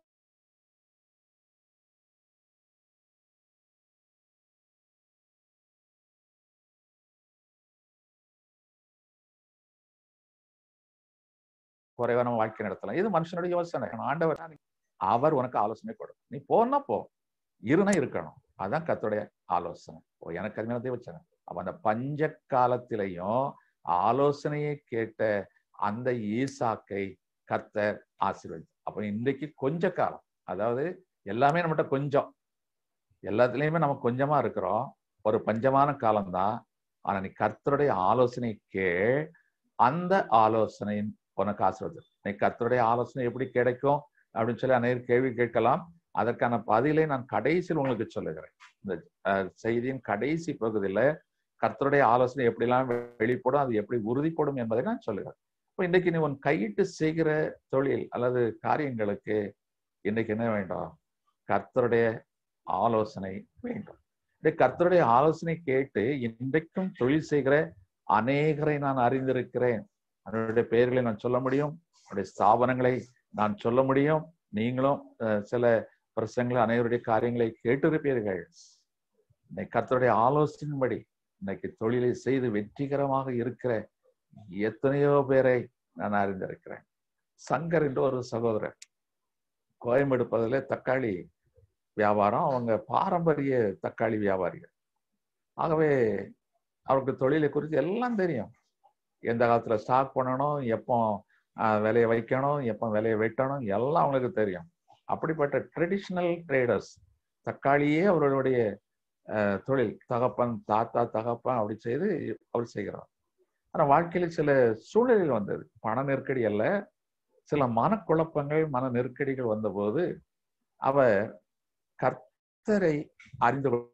குறைவான வாழ்க்கை நடத்தலாம் இது மனுஷனுடைய யோசனை ஆண்டவர் அவர் உனக்கு ஆலோசனை கொடுக்கும் நீ போனா போ இருனா இருக்கணும் அதான் கர்த்தருடைய ஆலோசனை ஓ எனக்கு அருமையான தேவச்சனை அப்ப அந்த பஞ்ச காலத்திலையும் ஆலோசனையை கேட்ட அந்த ஈசாக்கை கர்த்தர் ஆசீர்வதி அப்ப இன்றைக்கு கொஞ்ச காலம் அதாவது எல்லாமே நம்மகிட்ட கொஞ்சம் எல்லாத்துலயுமே நம்ம கொஞ்சமா இருக்கிறோம் ஒரு பஞ்சமான காலம்தான் ஆனா நீ கர்த்தருடைய ஆலோசனை கேள் அந்த ஆலோசனை உனக்கு ஆசீர்வாதம் நீ கர்த்தருடைய ஆலோசனை எப்படி கிடைக்கும் அப்படின்னு சொல்லி அநேக கேள்வி கேட்கலாம் அதற்கான பதிலை நான் கடைசியில் உங்களுக்கு சொல்லுகிறேன் இந்த அஹ், செய்தியின் கடைசி பகுதியில கர்த்தருடைய ஆலோசனை எப்படிலாம் வெளிப்படும் அது எப்படி உறுதிப்படும் என்பதை நான் சொல்லுகிறேன் இப்போ இன்றைக்கு நீ உன் கையிட்டு செய்கிற தொழில் அல்லது காரியங்களுக்கு இன்னைக்கு என்ன வேண்டும் கர்த்தருடைய ஆலோசனை வேண்டும் இந்த கர்த்தருடைய ஆலோசனை கேட்டு இன்றைக்கும் தொழில் செய்கிற அநேகரை நான் அறிந்திருக்கிறேன் அவருடைய பெயர்களை நான் சொல்ல முடியும் அவருடைய ஸ்தாபனங்களை நான் சொல்ல முடியும் நீங்களும் அஹ், சில பிரசங்களை அனைவருடைய காரியங்களை கேட்டிருப்பீர்கள் இன்னைக்கு கர்த்தருடைய ஆலோசனையின்படி இன்னைக்கு தொழிலை செய்து வெற்றிகரமாக இருக்கிற எத்தனையோ பேரை நான் அறிந்திருக்கிறேன் சங்கர் என்ற ஒரு சகோதரர் கோயம்பெடுப்பதில் தக்காளி வியாபாரம் அவங்க பாரம்பரிய தக்காளி வியாபாரிகள் ஆகவே அவருக்கு தொழிலை குறித்து எல்லாம் தெரியும் எந்த காலத்துல ஸ்டாக் பண்ணணும் எப்போ ஆஹ், விலையை வைக்கணும் எப்போ விலையை வெட்டணும் எல்லாம் அவங்களுக்கு தெரியும் அப்படிப்பட்ட ட்ரெடிஷ்னல் ட்ரேடர்ஸ் தக்காளியே அவர்களுடைய ஆஹ், தொழில் தகப்பன் தாத்தா தகப்பன் அப்படி செய்து அவர் செய்கிறார் ஆனா வாழ்க்கையில சில சூழ்நிலைகள் வந்தது பண நெருக்கடி அல்ல சில மனக்குழப்பங்கள் மன நெருக்கடிகள் வந்தபோது அவர் கர்த்தரை அறிந்து கொள்ள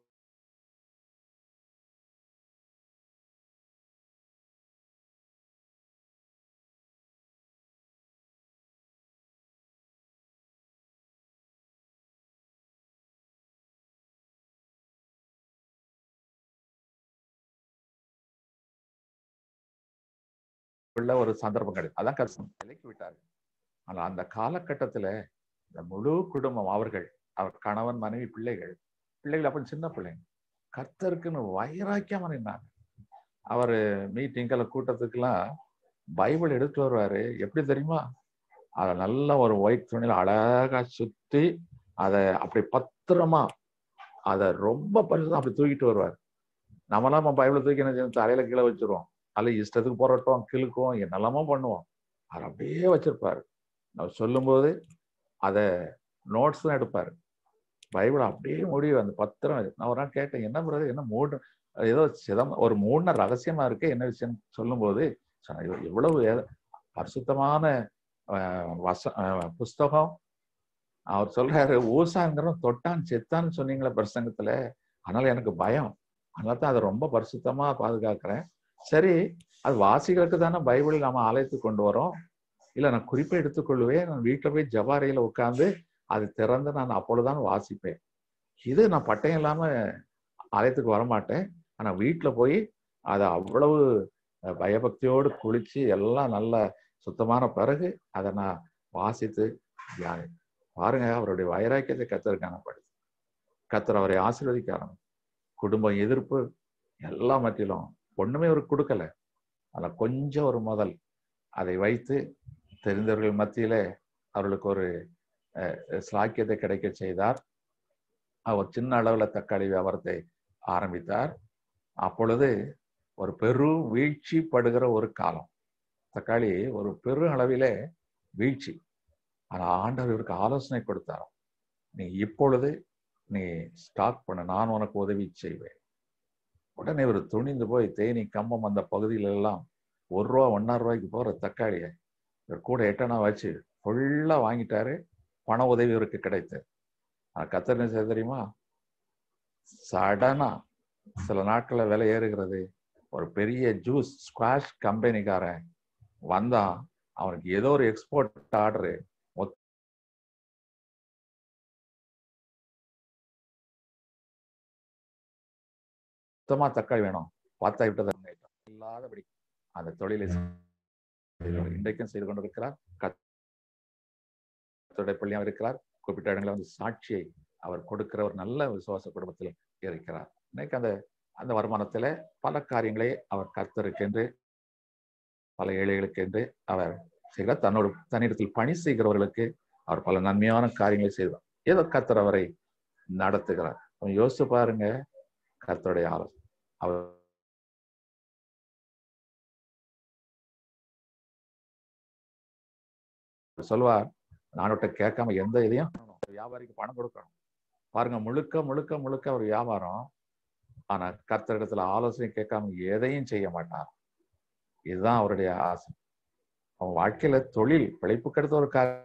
உள்ள ஒரு சந்தர்ப்பம் கிடைக்கும் அதான் கஷ்டம் விலக்கி விட்டார்கள் ஆனா அந்த காலகட்டத்துல இந்த முழு குடும்பம் அவர்கள் அவர் கணவன் மனைவி பிள்ளைகள் பிள்ளைகள் அப்ப சின்ன பிள்ளைங்க கர்த்தருக்குன்னு வைராக்கியமா நின்னாங்க அவரு மீட்டிங்ல கூட்டத்துக்கெல்லாம் பைபிள் எடுத்து வருவாரு எப்படி தெரியுமா அத நல்ல ஒரு ஒயிட் துணியில அழகா சுத்தி அதை அப்படி பத்திரமா அதை ரொம்ப பரிசுத்தம் அப்படி தூக்கிட்டு வருவார் நம்மளாம் நம்ம பைபிளை தூக்கி என்ன செய்வோம்? தலையில கீழே வச்சிருவோம் அல்ல இஷ்டத்துக்கு புரட்டுவோம் கிழுக்குவோம் என்னெல்லாமோ பண்ணுவோம் அதை அப்படியே வச்சிருப்பாரு நம்ம சொல்லும்போது அதை நோட்ஸ் தான் எடுப்பாரு பைபிள் அப்படியே முடியும் அந்த பத்திரம் நான் ஒரு நாள் கேட்டேன் என்ன பிரதர் என்ன மூணு ஏதோ சிதம் ஒரு மூணு ரகசியமா இருக்கு என்ன விஷயம் சொல்லும்போது சொன்னேன், "இவ- இவ்வளவு ஏ- பரிசுத்தமான அஹ், வச அஹ், புஸ்தகம் அவர் சொல்றாரு ஊசாங்கிறவன் தொட்டான் செத்தான்னு சொன்னீங்களே பிரசங்கத்துல அதனால எனக்கு பயம் அதனால தான் அதை ரொம்ப பரிசுத்தமா பாதுகாக்கிறேன் சரி அது வாசிகளுக்கு தானே பைபிள் நம்ம ஆலயத்துக்கு கொண்டு வரோம் இல்ல நான் குறிப்பை எடுத்துக்கொள்வேன் நான் வீட்டுல போய் ஜபாரையில உட்கார்ந்து அது திறந்து நான் அப்பொழுதுதான் வாசிப்பேன் இது நான் பட்டயம் இல்லாம ஆலயத்துக்கு வரமாட்டேன் ஆனா வீட்டுல போய் அதை அவ்வளவு அஹ், பயபக்தியோடு குளிச்சு எல்லாம் நல்ல சுத்தமான பிறகு அதை நான் வாசித்து தியானி பாருங்க அவருடைய வைராக்கியத்தை கத்தர் காணப்படுது கத்தர் அவரை ஆசீர்வதிக்க குடும்ப எதிர்ப்பு எல்லாம் மத்தியிலும் ஒண்ணுமே அவர் கொடுக்கல ஆனா கொஞ்சம் ஒரு முதல் அதை வைத்து தெரிந்தவர்கள் மத்தியில அவர்களுக்கு ஒரு அஹ், ஸ்லாக்கியத்தை கிடைக்க செய்தார் அவர் சின்ன அளவுல தக்காளி வியாபாரத்தை ஆரம்பித்தார் அப்பொழுது ஒரு பெரு வீழ்ச்சி படுகிற ஒரு காலம் தக்காளி ஒரு பெரு அளவிலே வீழ்ச்சி ஆனா ஆண்டவர் இவருக்கு ஆலோசனை கொடுத்தாராம் நீ இப்பொழுது நீ ஸ்டார்ட் பண்ண நான் உனக்கு உதவி செய்வேன் உடனே இவர் துணிந்து போய் தேனி கம்பம் அந்த பகுதியில எல்லாம் ஒரு ரூபா ஒன்னாறு ரூபாய்க்கு போற தக்காளியை இவர் கூட எட்டனா வச்சு ஃபுல்லா வாங்கிட்டாரு பண உதவி இவருக்கு கிடைத்தது ஆனா கத்தர் என்ன செய்ய தெரியுமா சடனா சில நாட்கள்ல விலை ஏறுகிறது ஒரு பெரிய ஜூஸ் ஸ்குவாஷ் கம்பெனிக்காரன் வந்தான் அவனுக்கு ஏதோ ஒரு எக்ஸ்போர்ட் ஆர்டரு மொத்தமா தக்காளி வேணும் பார்த்தா விட்டது இல்லாதபடி அந்த தொழிலை செய்தவர் இன்றைக்கும் செய்து கொண்டிருக்கிறார் கத்தருடைய பள்ளியாக இருக்கிறார் குறிப்பிட்ட இடங்களில் வந்து சாட்சியை அவர் கொடுக்கிற ஒரு நல்ல விசுவாச குடும்பத்தில் இருக்கிறார் இன்னைக்கு அந்த அந்த வருமானத்துல பல காரியங்களை அவர் கர்த்தருக்கென்று பல ஏழைகளுக்கென்று அவர் செய்கிறார் தன்னோட தன்னிடத்தில் பணி செய்கிறவர்களுக்கு அவர் பல நன்மையான காரியங்களை செய்வார் ஏதோ கர்த்தர் அவரை நடத்துகிறார் கொஞ்சம் யோசிச்சு பாருங்க கர்த்தருடைய ஆலோசனை அவர் சொல்வார் நானோட்ட கேட்காம எந்த இதையும் வியாபாரிக்கு பணம் கொடுக்கணும் பாருங்க முழுக்க முழுக்க முழுக்க ஒரு வியாபாரம் ஆனா கர்த்தரிடத்துல ஆலோசனை கேட்காம எதையும் செய்ய மாட்டார் இதுதான் அவருடைய ஆசை அவன் வாழ்க்கையில தொழில் பிழைப்புக்கு அடுத்த ஒரு காரியம்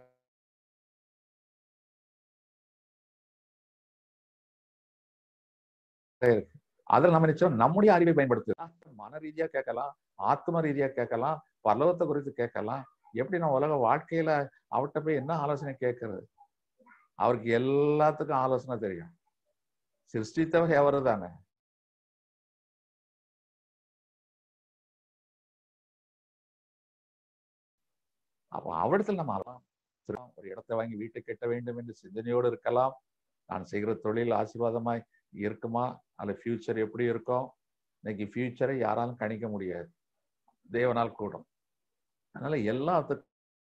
இருக்கு அதுல நம்ம நிச்சயம் நம்முடைய அறிவை பயன்படுத்து மன ரீதியா கேட்கலாம் ஆத்ம ரீதியா கேட்கலாம் பரலோகத்தை குறித்து கேட்கலாம் எப்படி நம்ம உலக வாழ்க்கையில அவர்கிட்ட போய் என்ன ஆலோசனை கேட்கறது அவருக்கு எல்லாத்துக்கும் ஆலோசனை தெரியும் சிருஷ்டித்தவர் எவரு தானே அப்போ அவரிடத்தில் நம்ம ஆளலாம் ஒரு இடத்தை வாங்கி வீட்டை கட்ட வேண்டும் என்று சிந்தனையோடு இருக்கலாம் நான் செய்கிற தொழில் ஆசீர்வாதமாய் இருக்குமா அல்ல ஃபியூச்சர் எப்படி இருக்கும் இன்னைக்கு ஃபியூச்சரை யாராலும் கணிக்க முடியாது தேவனால் கூடும் அதனால எல்லாத்துக்கும்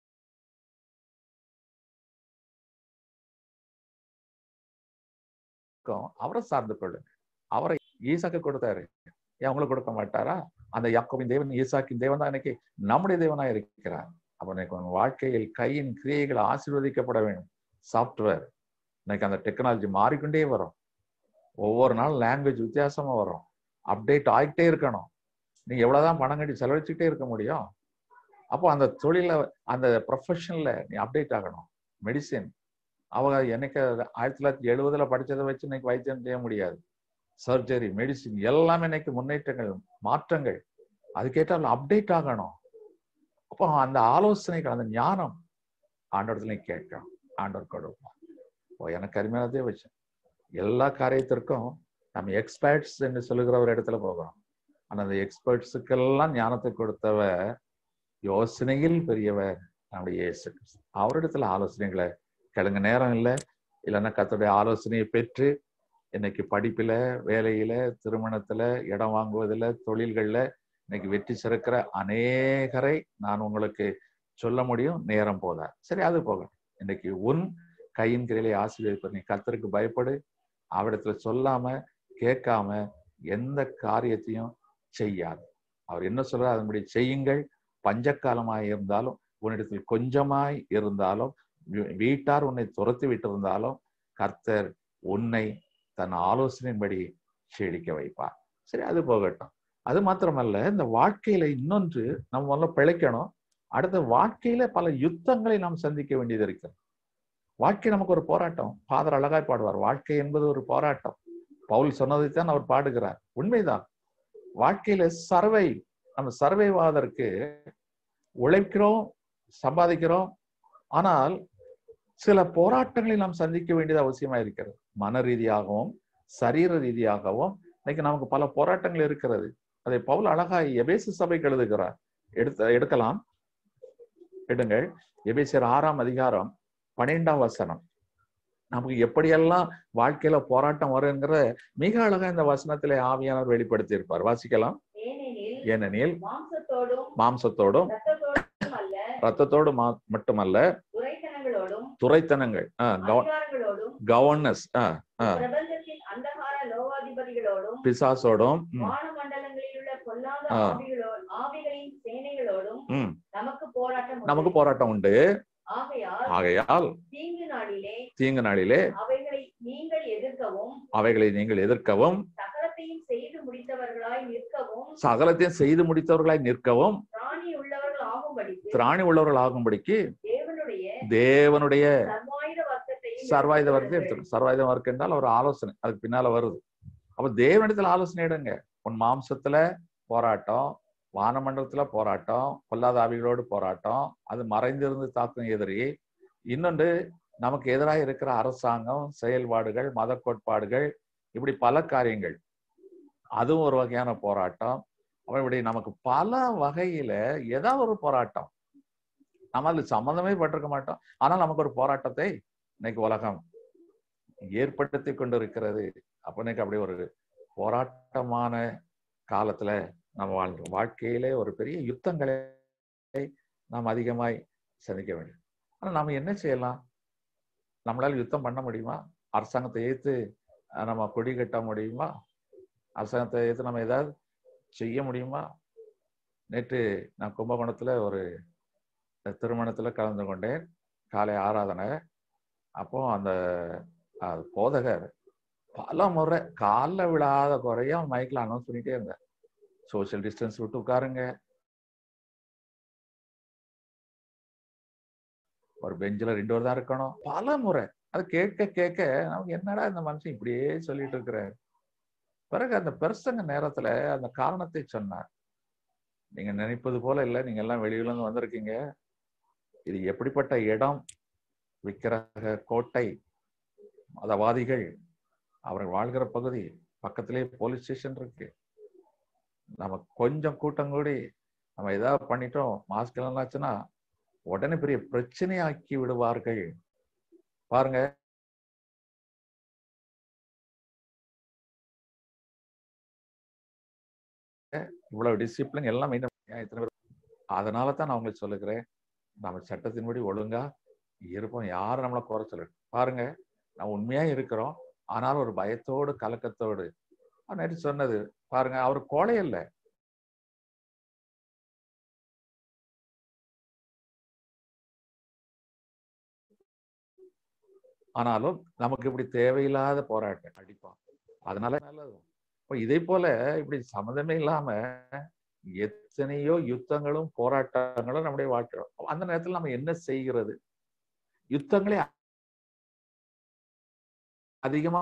அவரை சார்ந்து கொள்ளுங்க அவரை ஈசாக்கு கொடுத்தாரு ஏன் உங்களுக்கு கொடுக்க மாட்டாரா அந்த யாக்கோபின் தேவன் ஈசாக்கின் தேவன் தான் இன்னைக்கு நம்முடைய தேவனா இருக்கிறார் அப்ப இன்னைக்கு உங்க வாழ்க்கையில் கையின் கிரியைகள் ஆசீர்வதிக்கப்பட வேண்டும் சாஃப்ட்வேர் இன்னைக்கு அந்த டெக்னாலஜி மாறிக்கொண்டே வரும் ஒவ்வொரு நாள் லாங்குவேஜ் வித்தியாசமா வரும் அப்டேட் ஆகிட்டே இருக்கணும் நீங்க எவ்வளவுதான் பணம் கட்டி செலவழிச்சுட்டே இருக்க முடியும் அப்போ அந்த தொழில அந்த ப்ரொஃபஷன்ல நீ அப்டேட் ஆகணும் மெடிசின் அவங்க என்னைக்கு ஆயிரத்தி தொள்ளாயிரத்தி எழுபதுல படிச்சதை வச்சு இன்னைக்கு வைத்தியம் செய்ய முடியாது சர்ஜரி மெடிசின் எல்லாமே இன்னைக்கு முன்னேற்றங்கள் மாற்றங்கள் அதுக்கேற்ற அப்டேட் ஆகணும் அப்போ அந்த ஆலோசனைகள் அந்த ஞானம் ஆண்டோடத்துல நீ கேட்கணும் ஆண்டவர் கொடுப்போம் ஓ எனக்கு அருமையானதே வச்சேன் எல்லா காரியத்திற்கும் நம்ம எக்ஸ்பர்ட்ஸ் என்று சொல்லுகிற ஒரு இடத்துல போகிறோம் ஆனா அந்த எக்ஸ்பர்ட்ஸுக்கெல்லாம் ஞானத்தை கொடுத்தவர் யோசனையில் பெரியவர் நம்முடைய இயேசு அவரிடத்துல ஆலோசனைகளை கிழங்கு நேரம் இல்லை இல்லைன்னா கத்தோடைய ஆலோசனையை பெற்று இன்னைக்கு படிப்புல வேலையில திருமணத்துல இடம் வாங்குவதில் தொழில்கள்ல இன்னைக்கு வெற்றி சிறக்கிற அநேகரை நான் உங்களுக்கு சொல்ல முடியும் நேரம் போதா சரி அது போக இன்னைக்கு உன் கையின் கிரையிலே ஆசீர்வதிப்ப நீ கத்தருக்கு பயப்படு அவரிடத்துல சொல்லாம கேட்காம எந்த காரியத்தையும் செய்யாது அவர் என்ன சொல்றாரு அதன்படி செய்யுங்கள் பஞ்சக்காலமாய் இருந்தாலும் உன்னிடத்தில் கொஞ்சமாய் இருந்தாலும் வீட்டார் உன்னை துரத்தி விட்டிருந்தாலும் கர்த்தர் உன்னை தன் ஆலோசனையின்படி செழிக்க வைப்பார் சரி அது போகட்டும் அது மாத்திரமல்ல இந்த வாழ்க்கையில இன்னொன்று நம்ம முதல்ல பிழைக்கணும் அடுத்த வாழ்க்கையில பல யுத்தங்களை நாம் சந்திக்க வேண்டியது இருக்கு வாழ்க்கை நமக்கு ஒரு போராட்டம் ஃபாதர் அழகாய் பாடுவார் வாழ்க்கை என்பது ஒரு போராட்டம் பவுல் சொன்னதைத்தான் அவர் பாடுகிறார் உண்மைதான் வாழ்க்கையில சர்வை நம்ம சர்வைவாதற்கு உழைக்கிறோம் சம்பாதிக்கிறோம் ஆனால் சில போராட்டங்களை நாம் சந்திக்க வேண்டியது அவசியமா இருக்கிறது மன ரீதியாகவும் சரீர ரீதியாகவும் இன்னைக்கு நமக்கு பல போராட்டங்கள் இருக்கிறது அதை பவுல் அழகா எபேசு சபைக்கு எழுதுகிறார் எடுத்த எடுக்கலாம் எடுங்கள் எபேசியர் ஆறாம் அதிகாரம் பன்னிரெண்டாம் வசனம் நமக்கு எப்படியெல்லாம் வாழ்க்கையில போராட்டம் வருங்கிற மிக அழகா இந்த வசனத்திலே ஆவியானவர் வெளிப்படுத்தி இருப்பார் வாசிக்கலாம் ஏனெனில் ஏனெனில் மாம்சத்தோடும் மாம்சத்தோடும் ரத்தத்தோடும் அல்ல ரத்தத்தோடு மா- மட்டுமல்ல துரைத்தனங்களோடும் துரைத்தனங்கள் அதிகாரங்களோடும் கவர்னஸ் பிரபஞ்சத்தின் அந்தகார லோகாதிபதிகளோடும் பிசாசோடும் ம், வானமண்டலங்களில் உள்ள பொல்லாத ஆ. ஆவிகளோ ஆவிகளின் சேனைகளோடும் ம், நமக்கு போராட்டம் உண்டு. நமக்கு போராட்டம் உண்டு ஆகையால் ஆகையால் தீங்கு நாளிலே தீங்கு நாளிலே அவைகளை நீங்கள் எதிர்க்கவும் அவைகளை நீங்கள் எதிர்க்கவும் சகலத்தையும் செய்து முடித்தவர்களாய் நிற்கவும் சகலத்தையும் செய்து முடித்தவர்களாய் நிற்கவும் திராணி உள்ளவர்கள் ஆகும்படிக்கு திராணி உள்ளவர்கள் ஆகும்படிக்கு தேவனுடைய தேவனுடைய சர்வாயுத வர்க்கத்தையும் சர்வாயுத வர்க்கத்தை எடுத்துக்கொள்ளுங்கள். எடுத்துக்கணும் சர்வாயுத வர்க்கம் என்றால் ஒரு ஆலோசனை அதுக்கு பின்னால வருது அப்ப தேவனிடத்துல ஆலோசனை எடுங்க உன் மாம்சத்துல போராட்டம் வானமண்டலத்துல போராட்டம் பொல்லாத ஆவிகளோடு போராட்டம் அது மறைந்திருந்து தாக்கும் எதிரி இன்னொன்று நமக்கு எதிராக இருக்கிற அரசாங்கம் செயல்பாடுகள் மத கோட்பாடுகள் இப்படி பல காரியங்கள் அதுவும் ஒரு வகையான போராட்டம் அப்புறம் இப்படி நமக்கு பல வகையில ஏதாவது ஒரு போராட்டம் நம்ம அதுல சம்மந்தமே பட்டிருக்க மாட்டோம் ஆனால் நமக்கு ஒரு போராட்டத்தை இன்னைக்கு உலகம் ஏற்படுத்தி கொண்டிருக்கிறது அப்ப இன்னைக்கு அப்படி ஒரு போராட்டமான காலத்துல நம்ம வாழ்றோம் வாழ்க்கையிலே ஒரு பெரிய யுத்தங்களை நாம் அதிகமாய் சந்திக்க வேண்டும் ஆனா நாம என்ன செய்யலாம் நம்மளால யுத்தம் பண்ண முடியுமா அரசாங்கத்தை ஏத்து அஹ், நம்ம கொடி கட்ட முடியுமா அரசாங்கத்தை ஏத்து நம்ம ஏதாவது செய்ய முடியுமா நேற்று நான் கும்பகோணத்துல ஒரு திருமணத்துல கலந்து கொண்டேன் காலை ஆராதனை அப்போ அந்த அஹ், போதகர் பல முறை காலில் விழாத குறைய அவன் மைக்கில் அனௌன்ஸ் பண்ணிட்டே இருந்தார் சோஷியல் டிஸ்டன்ஸ் விட்டு உட்காருங்க ஒரு பெஞ்சில் ரெண்டு பேர் தான் இருக்கணும் பல முறை அது கேட்க கேட்க நமக்கு என்னடா இந்த மனுஷன் இப்படியே சொல்லிட்டு இருக்கிறார் பிறகு அந்த பெருசங்க நேரத்துல அந்த காரணத்தை சொன்னார் நீங்க நினைப்பது போல இல்லை நீங்க எல்லாம் வெளியில இருந்து வந்திருக்கீங்க இது எப்படிப்பட்ட இடம் விக்கிரக கோட்டை மதவாதிகள் அவர்கள் வாழ்கிற பகுதி பக்கத்திலே போலீஸ் ஸ்டேஷன் இருக்கு நம்ம கொஞ்சம் கூட்டம் கூடி நம்ம ஏதாவது பண்ணிட்டோம் மாஸ்க் எல்லாம் ஆச்சுன்னா உடனே பெரிய பிரச்சனையாக்கி விடுவார்கள் பாருங்க இவ்வளவு டிசிப்ளின் எல்லாம் maintain பண்ணி- ஏன் இத்தனை பேர் அதனால தான் நான் உங்களுக்கு சொல்லுகிறேன் நம்ம சட்டத்தின்படி ஒழுங்கா இருப்போம் யாரும் நம்மளை குறை சொல்ல பாருங்க நம்ம உண்மையா இருக்கிறோம் ஆனாலும் ஒரு பயத்தோடு கலக்கத்தோடு அவர் நேற்று சொன்னது பாருங்க அவர் கோழை இல்லை ஆனாலும் நமக்கு இப்படி தேவையில்லாத போராட்டம் அடிப்பான் அதனால நல்லது இப்போ இதே போல இப்படி சம்மதமே இல்லாம எத்தனையோ யுத்தங்களும் போராட்டங்களும் நம்முடைய வாழ்க்கை அந்த நேரத்துல நம்ம என்ன செய்கிறது யுத்தங்களே அதிகமா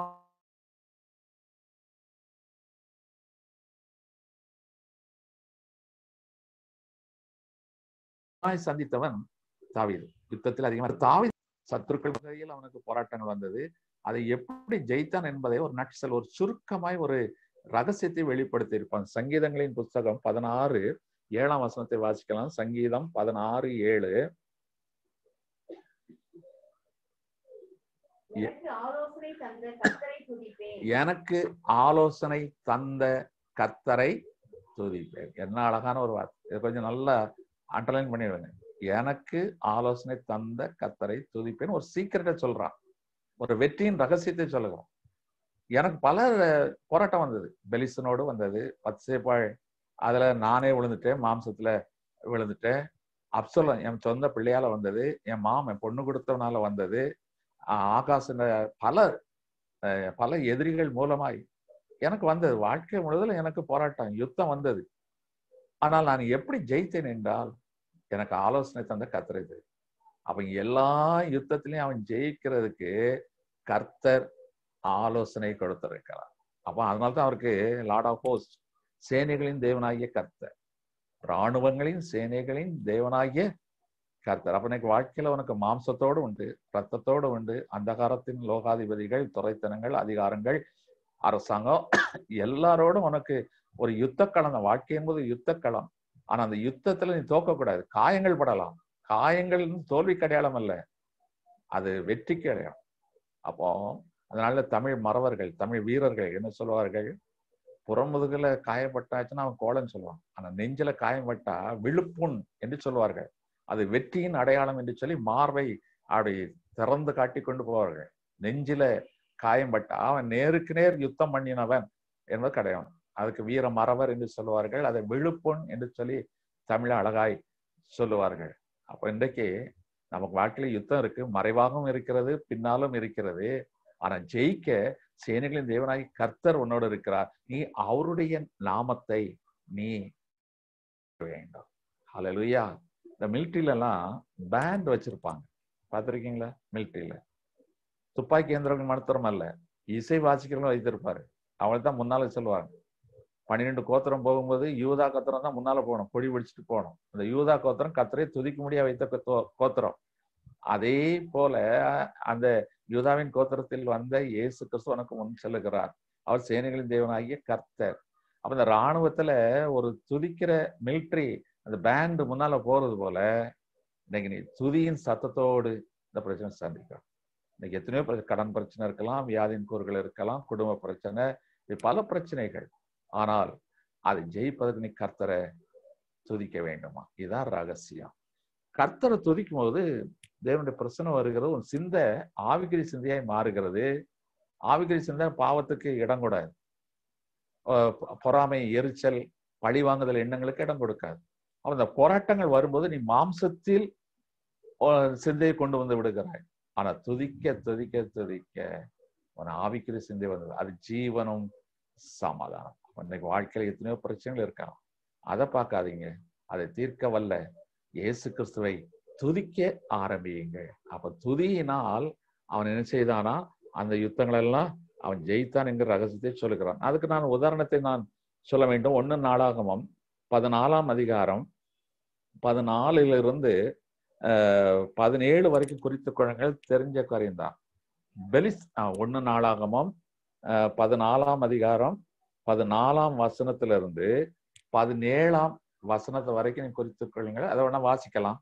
சந்தித்தவன் தாவீது யுத்தத்தில் அதிகமாக தாவீது சத்துருக்கள் வகையில் அவனுக்கு போராட்டங்கள் வந்தது அதை எப்படி ஜெயித்தான் என்பதை ஒரு நட்சல் ஒரு சுருக்கமாய் ஒரு ரகசியத்தை வெளிப்படுத்தி இருப்பான் சங்கீதங்களின் புஸ்தகம் பதினாறு ஏழாம் வசனத்தை வாசிக்கலாம் சங்கீதம் பதினாறு ஏழு எனக்கு ஆலோசனை தந்த கர்த்தரை துதிப்பேன் எனக்கு ஆலோசனை தந்த கர்த்தரை துதிப்பேன் என்ன அழகான ஒரு வார்த்தை இதை கொஞ்சம் நல்லா அண்டர்லைன் பண்ணிடுவேங்க எனக்கு ஆலோசனை தந்த கர்த்தரை துதிப்பேன் ஒரு சீக்கிரட்டை சொல்றான் ஒரு வெற்றியின் ரகசியத்தை சொல்லுகிறோம் எனக்கு பல போராட்டம் வந்தது பெலிசனோடு வந்தது பத்சேபாள் அதுல நானே விழுந்துட்டேன் மாம்சத்துல விழுந்துட்டேன் அப்சலம் என் சொந்த பிள்ளையால வந்தது என் மாம் என் பொண்ணு கொடுத்தவனால வந்தது ஆஹ் ஆகாச பல அஹ் பல எதிரிகள் மூலமாய் எனக்கு வந்தது வாழ்க்கை முழுவதும் எனக்கு போராட்டம் யுத்தம் வந்தது ஆனால் நான் எப்படி ஜெயித்தேன் என்றால் எனக்கு ஆலோசனை தந்த கத்துறது அவன் எல்லா யுத்தத்திலையும் அவன் ஜெயிக்கிறதுக்கு கர்த்தர் ஆலோசனை கொடுத்திருக்கிறார் அப்ப அதனால்தான் அவருக்கு லார்ட் ஆஃப் ஹோஸ்ட் சேனைகளின் தேவனாகிய கர்த்தர் இராணுவங்களின் சேனைகளின் தேவனாகிய கர்த்தர் அப்ப எனக்கு வாழ்க்கையில உனக்கு மாம்சத்தோடு உண்டு ரத்தத்தோடு உண்டு அந்தகாரத்தின் லோகாதிபதிகள் துறைத்தனங்கள் அதிகாரங்கள் அரசாங்கம் எல்லாரோடும் உனக்கு ஒரு யுத்த களம் தான் வாழ்க்கை என்பது யுத்த களம் ஆனா அந்த யுத்தத்துல நீ தோக்கக்கூடாது காயங்கள் படலாம் காயங்கள் தோல்விக்கு அடையாளம் அல்ல அது வெற்றிக்கு அடையாளம் அப்போ அதனால தமிழ் மறவர்கள் தமிழ் வீரர்கள் என்ன சொல்வார்கள் புறமுதுகுல காயப்பட்டாச்சுன்னா அவன் கோலன்னு சொல்லுவான் ஆனா நெஞ்சில காயப்பட்டா விழுப்புண் என்று சொல்வார்கள் அது வெற்றியின் அடையாளம் என்று சொல்லி மார்பை அப்படி திறந்து காட்டி கொண்டு போவார்கள் நெஞ்சில காயம்பட்டா அவன் நேருக்கு நேர் யுத்தம் பண்ணினவன் என்பது கிடையாது அதுக்கு வீர மறவர் என்று சொல்லுவார்கள் அதை விழுப்புண் என்று சொல்லி தமிழ அழகாய் சொல்லுவார்கள் அப்ப இன்றைக்கு நமக்கு வாழ்க்கையில யுத்தம் இருக்கு மறைவாகவும் இருக்கிறது பின்னாலும் இருக்கிறது ஆனா ஜெயிக்க சேனைகளின் தேவனாகி கர்த்தர் உன்னோடு இருக்கிறார் நீ அவருடைய நாமத்தை நீ வேண்டும் ஹalleluya இந்த மிலிட்ரியில எல்லாம் பேண்ட் வச்சிருப்பாங்க பார்த்திருக்கீங்களா மிலிட்ரியில துப்பாக்கி இயந்திரங்கள் மாத்திரம் அல்ல இசை வாசிக்கிறவங்களும் வைத்திருப்பாரு அவளை தான் முன்னால சொல்லுவாங்க பன்னிரெண்டு கோத்திரம் போகும்போது யூதா கோத்திரம் தான் முன்னால போகணும் கொடி பிடிச்சிட்டு போகணும் அந்த யூதா கோத்திரம் கத்தரை துதிக்க முடியா வைத்த கோத்தோ- கோத்திரம் அதே போல அந்த யூதாவின் கோத்திரத்தில் வந்த இயேசு கிறிஸ்து உனக்கு முன் செல்லுகிறார் அவர் சேனைகளின் தேவனாகிய கர்த்தர் அப்ப இந்த ராணுவத்துல ஒரு துதிக்கிற மிலிட்ரி அந்த பேண்ட் முன்னால போறது போல இன்னைக்கு நீ துதியின் சத்தத்தோடு இந்த பிரச்சனை சந்திக்கிறோம் இன்னைக்கு எத்தனையோ பிர- கடன் பிரச்சனை இருக்கலாம் வியாதியின் கூறுகள் இருக்கலாம் குடும்ப பிரச்சனை இது பல பிரச்சனைகள் ஆனால் அதை ஜெயிப்பதற்கு நீ கர்த்தரை துதிக்க வேண்டுமா இதுதான் ரகசியம் கர்த்தரை துதிக்கும் போது தேவனுடைய பிரச்சனை வருகிறது உன் சிந்தை ஆவிகிரி சிந்தையாய் மாறுகிறது ஆவிகிரி சிந்தை பாவத்துக்கு இடம் கூடாது அஹ் பொ- பொறாமை எரிச்சல் பழி வாங்குதல் எண்ணங்களுக்கு இடம் கொடுக்காது அப்ப இந்த போராட்டங்கள் வரும்போது நீ மாம்சத்தில் ஒரு சிந்தையை கொண்டு வந்து விடுகிறாய் ஆனா துதிக்க துதிக்க துதிக்க உன் ஆவிக்குரிய சிந்தை வந்தது அது ஜீவனும் சமாதானம் இன்னைக்கு வாழ்க்கையில எத்தனையோ பிரச்சனைகள் இருக்கலாம் அதை பார்க்காதீங்க அதை தீர்க்க வல்ல இயேசு கிறிஸ்துவை துதிக்க ஆரம்பியுங்க அப்ப துதியினால் அவன் என்ன செய்தானா அந்த யுத்தங்கள் எல்லாம் அவன் ஜெயித்தான் என்கிற ரகசியத்தை சொல்லுகிறான் அதுக்கு நான் உதாரணத்தை நான் சொல்ல வேண்டும் ஒன்னு நாளாகமம் பதினாலாம் அதிகாரம் பதினாலிலிருந்து அஹ், பதினேழு வரைக்கும் குறித்த குழந்தைகள் தெரிஞ்ச காரியம்தான் பெலிஸ் அஹ், ஒண்ணு நாளாகமம் அஹ், பதினாலாம் அதிகாரம் பதினாலாம் வசனத்திலிருந்து பதினேழாம் வசனத்தை வரைக்கும் நீங்க குறித்துக் கொள்ளுங்கள் அதை வேணா வாசிக்கலாம்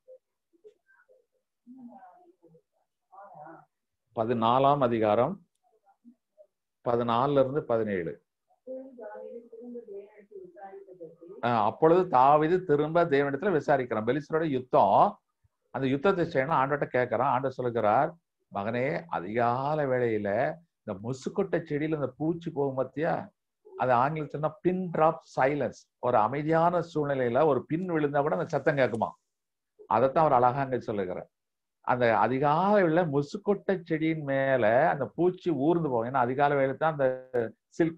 பதினாலாம் அதிகாரம் பதினாலுல இருந்து பதினேழு அஹ் அப்பொழுது தாவீது திரும்ப தேவனிடத்துல விசாரிக்கிறான் பெலிஸ்தரோட யுத்தம் அந்த யுத்தத்தை செய்யணும் ஆண்டோட்ட கேட்கறான் ஆண்டவர் சொல்லுகிறார் மகனே அதிகால வேளையில இந்த முசுக்கொட்டை செடியில இந்த பூச்சி போகும் பத்தியா அது ஆங்கிலத்துல பின் டிராப் சைலன்ஸ் ஒரு அமைதியான சூழ்நிலையில ஒரு பின் விழுந்தா கூட அந்த சத்தம் கேட்குமா அதைத்தான் அவர் அழகா அங்க சொல்லுகிறார் அந்த அதிகாலை வேளையில முசுக்கொட்டை செடியின் மேல அந்த பூச்சி ஊர்ந்து போகும் ஏன்னா அதிகாலை வேலை தான் அந்த சில்க்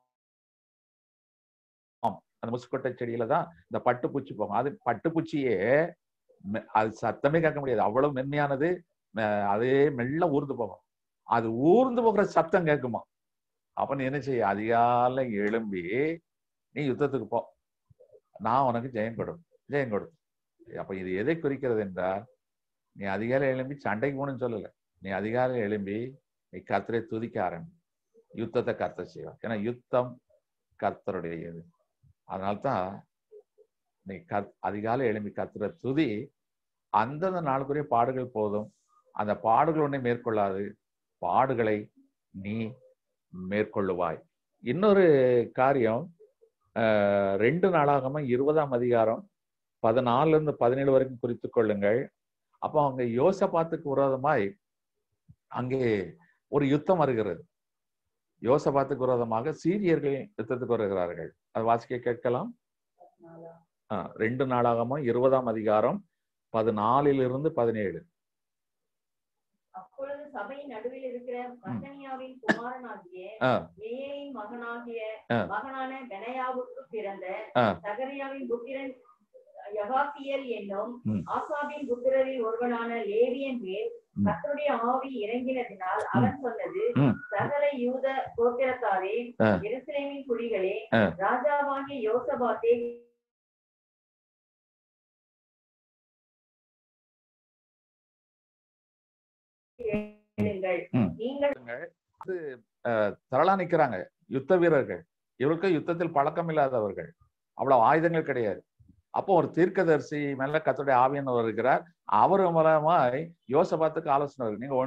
அந்த முசுக்கொட்டை செடியில தான் இந்த பட்டுப்பூச்சி போகும் அது பட்டுப்பூச்சியே மெ- அது சத்தமே கேட்க முடியாது அவ்வளவு மென்மையானது மெ- அதே மெல்ல ஊர்ந்து போகும் அது ஊர்ந்து போகிற சத்தம் கேட்குமா அப்ப நீ என்ன செய்ய அதிகாலை எழும்பி நீ யுத்தத்துக்கு போ நான் உனக்கு ஜெயம் கொடு ஜெயம் கொடு அப்ப இது எதை குறிக்கிறது என்றால் நீ அதிகாலை எழும்பி சண்டைக்கு போகணும்னு சொல்லல நீ அதிகாலை எழும்பி நீ கர்த்தரை துதிக்க ஆரம்பி யுத்தத்தை கர்த்தர் செய்வார் ஏன்னா யுத்தம் கர்த்தருடையது அதனால்தான் நீ கத் அதிகாலை எழும்பி கத்துற துதி அந்தந்த நாளுக்குரிய பாடுகள் போதும் அந்த பாடுகள் ஒன்றை மேற்கொள்ளாது பாடுகளை நீ மேற்கொள்ளுவாய் இன்னொரு காரியம் ஆஹ், ரெண்டு நாளாகம இருபதாம் அதிகாரம் பதினாலுல இருந்து பதினேழு வரைக்கும் குறித்துக் கொள்ளுங்கள் அப்போ அவங்க யோசபாத்துக்கு விரோதமாய் அங்கே ஒரு யுத்தம் வருகிறது யோசபாத்துக்கு விரோதமாக சீரியர்கள் யுத்தத்துக்கு வருகிறார்கள் அது வாசிக்க கேட்கலாம் ஆ, ரெண்டு நாளாகமும் இருபதாம் அதிகாரம் பதினாலிலிருந்து பதினேழு அப்பொழுது சபையின் நடுவில் இருக்கிற மத்தனியாவின் குமாரனாகிய ஆ, ஏயின் மகனாகிய ஆ. மகனான பெனயாவுக்கு பிறந்த ஆ. சகரியாவின் புத்திரன் யகாசியல் என்னும் ம். ஆசாபின் புத்திரரில் ஒருவனான லேவியன் மேல் ம். கர்த்தருடைய ஆவி இறங்கினதினால் அவன் சொன்னது ம். சகல யூத கோத்திரத்தாரே ஆ. எருசலேமின் குடிகளே ஆ. ராஜாவாகிய யோசபாத்தே கேளுங்கள் ம். நீங்கள் திரளா நிக்கிறாங்க யுத்த வீரர்கள் இவருக்கு யுத்தத்தில் பழக்கம் இல்லாதவர்கள் அவ்வளவு ஆயுதங்கள் கிடையாது அப்போ ஒரு தீர்க்கதரிசி மேல கத்தோடைய ஆவியன் வருகிறார் அவர் மூலமாய் யோசபாத்துக்கு ஆலோசனை வருது நீங்க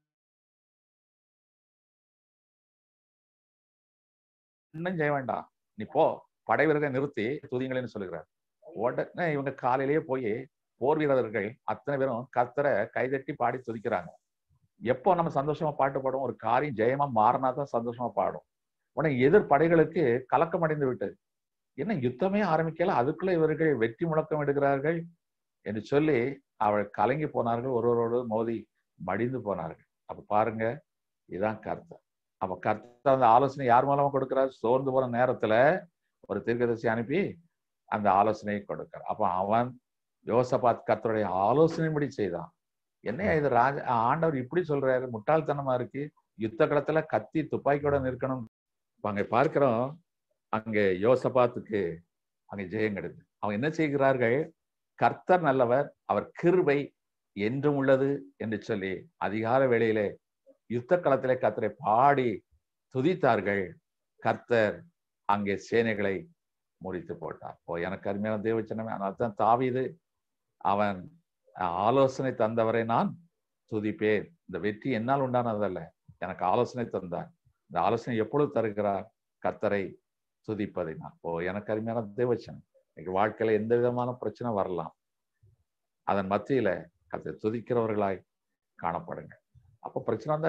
ஒன்னும் செய்ய வேண்டாம் நீ போ படை வீரர்களை நிறுத்தி துதிங்களேன்னு சொல்லுகிறார் உடனே இவங்க காலையிலேயே போய் போர் வீரர்கள் அத்தனை பேரும் கத்தரை கைதட்டி பாடி துதிக்கிறாங்க எப்போ நம்ம சந்தோஷமா பாட்டு பாடுவோம் ஒரு காரியம் ஜெயமா மாறினா தான் சந்தோஷமா பாடும் உடனே எதிர் படைகளுக்கு கலக்கம் அடைந்து விட்டது என்ன யுத்தமே ஆரம்பிக்கல அதுக்குள்ள இவர்கள் வெற்றி முழக்கம் எடுக்கிறார்கள் என்று சொல்லி அவள் கலங்கி போனார்கள் ஒருவரோடு மோதி மடிந்து போனார்கள் அப்ப பாருங்க இதுதான் கர்த்தர் அப்ப கர்த்தர் அந்த ஆலோசனை யார் மூலமா கொடுக்கிறார் சோர்ந்து போன நேரத்துல ஒரு தீர்க்கதரிசி அனுப்பி அந்த ஆலோசனையை கொடுக்கிறார் அப்ப அவன் யோசபாத் கர்த்தருடைய ஆலோசனைப்படி செய்தான் என்ன இது ராஜ ஆண்டவர் இப்படி சொல்றாரு முட்டாள்தனமா இருக்கு யுத்த களத்துல கத்தி துப்பாக்கியோட நிற்கணும் இப்ப அங்க பார்க்கிறோம் அங்கே யோசபாத்துக்கு அங்கே ஜெயம் கிடைது அவங்க என்ன செய்கிறார்கள் கர்த்தர் நல்லவர் அவர் கிருபை என்றும் உள்ளது என்று சொல்லி அதிகார வேளையிலே யுத்த களத்திலே கர்த்தரை பாடி துதித்தார்கள் கர்த்தர் அங்கே சேனைகளை முறித்து போட்டார் ஓ எனக்கு அருமையான தேவச்சனமே அதனால தான் தாவீது அவன் ஆலோசனை தந்தவரை நான் துதிப்பேன் இந்த வெற்றி என்னால் உண்டானதல்ல எனக்கு ஆலோசனை தந்தார் இந்த ஆலோசனை எப்பொழுது தருகிறார் கர்த்தரை துதிப்பதை நான் ஓ எனக்கு அருமையான தேவச்சனம் இன்னைக்கு வாழ்க்கையில எந்த விதமான பிரச்சனை வரலாம் அதன் மத்தியில கர்த்தரை துதிக்கிறவர்களாய் காணப்படுங்க அப்ப பிரச்சனை வந்தா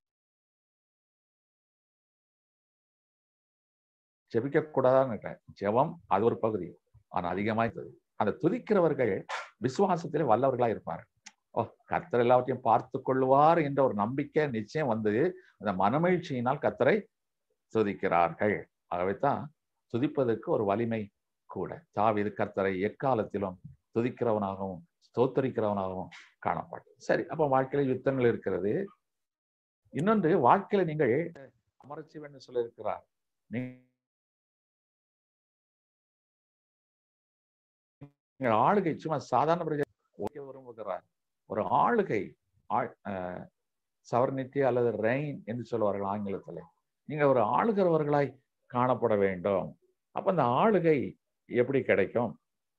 ஜெபிக்க கூடாதான்னு இருக்கேன் ஜெபம் அது ஒரு பகுதி ஆனா அதிகமாய் துதி அந்த துதிக்கிறவர்கள் விசுவாசத்திலே வல்லவர்களா இருப்பார்கள் ஓ கர்த்தர் எல்லாவற்றையும் பார்த்து கொள்வார் என்ற ஒரு நம்பிக்கை நிச்சயம் வந்து அந்த மனமகிழ்ச்சியினால் கர்த்தரை துதிக்கிறார்கள் ஆகவே தான் துதிப்பதற்கு ஒரு வலிமை கூட தாவீது கர்த்தரை எக்காலத்திலும் துதிக்கிறவனாகவும் ஸ்தோத்தரிக்கிறவனாகவும் காணப்படும் சரி அப்ப வாழ்க்கையில யுத்தங்கள் இருக்கிறது இன்னொன்று வாழ்க்கையில நீங்கள் அமரச்சிவன் சொல்லியிருக்கிறார் நீ நீங்கள் ஆளுகை சும்மா சாதாரண பிரஜை ஓகே விரும்புகிறார் ஒரு ஆளுகை சவர்னிட்டி அல்லது ரெயின் என்று சொல்வார்கள் ஆங்கிலத்தில் நீங்க ஒரு ஆளுகிறவர்களாய் காணப்பட வேண்டும் அப்ப அந்த ஆளுகை எப்படி கிடைக்கும்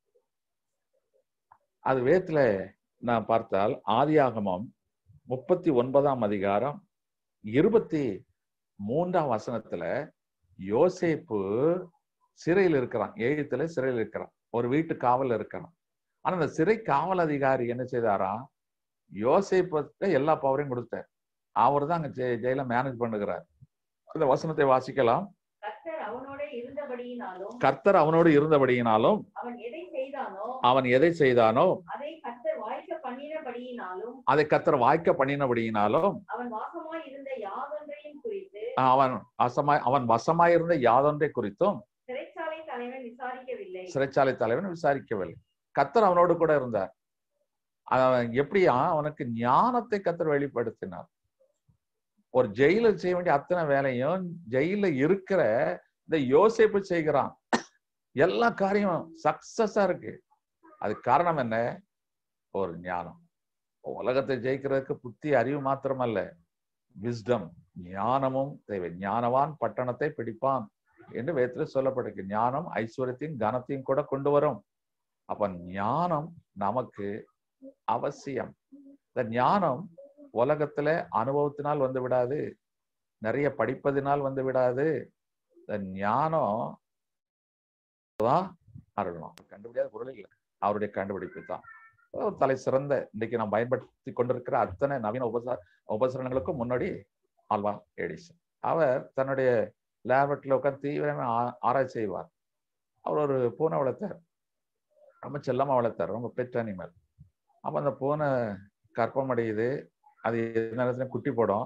அது வேத்துல நான் பார்த்தால் ஆதியாகமம் முப்பத்தி ஒன்பதாம் அதிகாரம் இருபத்தி மூன்றாம் வசனத்துல யோசேப்பு சிறையில் இருக்கிறான் ஏழுத்துல சிறையில் இருக்கிறான் ஒரு வீட்டு காவல் இருக்கிறான் ஆனா அந்த சிறை காவல் அதிகாரி என்ன செய்தாராம் யோசேப்பு எல்லா பவரையும் கொடுத்தார் அவர் தான் அங்க ஜெயில மேனேஜ் பண்ணுகிறார் அந்த வசனத்தை வாசிக்கலாம் கர்த்தர் அவனோட இருந்தபடியினாலும் கர்த்தர் அவனோடு இருந்தபடியினாலும் அவன் எதை செய்தானோ அவன் எதை செய்தானோ அதை கர்த்தர் வாய்க்க பண்ணினபடியினாலும் அதை கர்த்தர் வாய்க்க பண்ணினபடியினாலும் அவன் வாசமாய் இருந்த யாதொன்றையும் குறித்து அவன் வசமாய் அவன் வசமாயிருந்த யாதொன்றை குறித்தும் சிறைச்சாலை தலைவன் விசாரிக்கவில்லை சிறைச்சாலை தலைவன் விசாரிக்கவில்லை கத்தர் அவனோடு கூட இருந்தார் அவன் எப்படியா அவனுக்கு ஞானத்தை கத்தர் வெளிப்படுத்தினார் ஒரு ஜெயில செய்ய வேண்டிய அத்தனை வேலையும் ஜெயில இருக்கிற இந்த யோசிப்பு செய்கிறான் எல்லா காரியம் சக்சஸா இருக்கு அதுக்கு காரணம் என்ன ஒரு ஞானம் உலகத்தை ஜெயிக்கிறதுக்கு புத்தி அறிவு மாத்திரமல்ல விஸ்டம் ஞானமும் தேவை ஞானவான் பட்டணத்தை பிடிப்பான் என்று வேத்துல சொல்லப்பட்டிருக்கு ஞானம் ஐஸ்வர்யத்தையும் கனத்தையும் கூட கொண்டு வரும் அப்ப ஞானம் நமக்கு அவசியம் இந்த ஞானம் உலகத்துல அனுபவத்தினால் வந்து விடாது நிறைய படிப்பதினால் வந்து விடாது இந்த ஞானம் தான் அருளணும் கண்டுபிடியாத பொருள் இல்லை அவருடைய கண்டுபிடிப்பு தான் தலை சிறந்த இன்னைக்கு நாம் பயன்படுத்தி கொண்டிருக்கிற அத்தனை நவீன உபச உபசரணங்களுக்கும் முன்னாடி ஆல்வா எடிசன் அவர் தன்னுடைய லேபரேட்டரியில் உட்காந்து தீவிரமா ஆராய்ச்சி செய்வார் அவர் ஒரு பூனை வளர்த்தார் ரொம்ப செல்லமா வளர்த்தார் ரொம்ப பெட் அனிமல் அப்ப அந்த பூனை கற்பம் அடையுது அது எந்த நேரத்துல குட்டி போடும்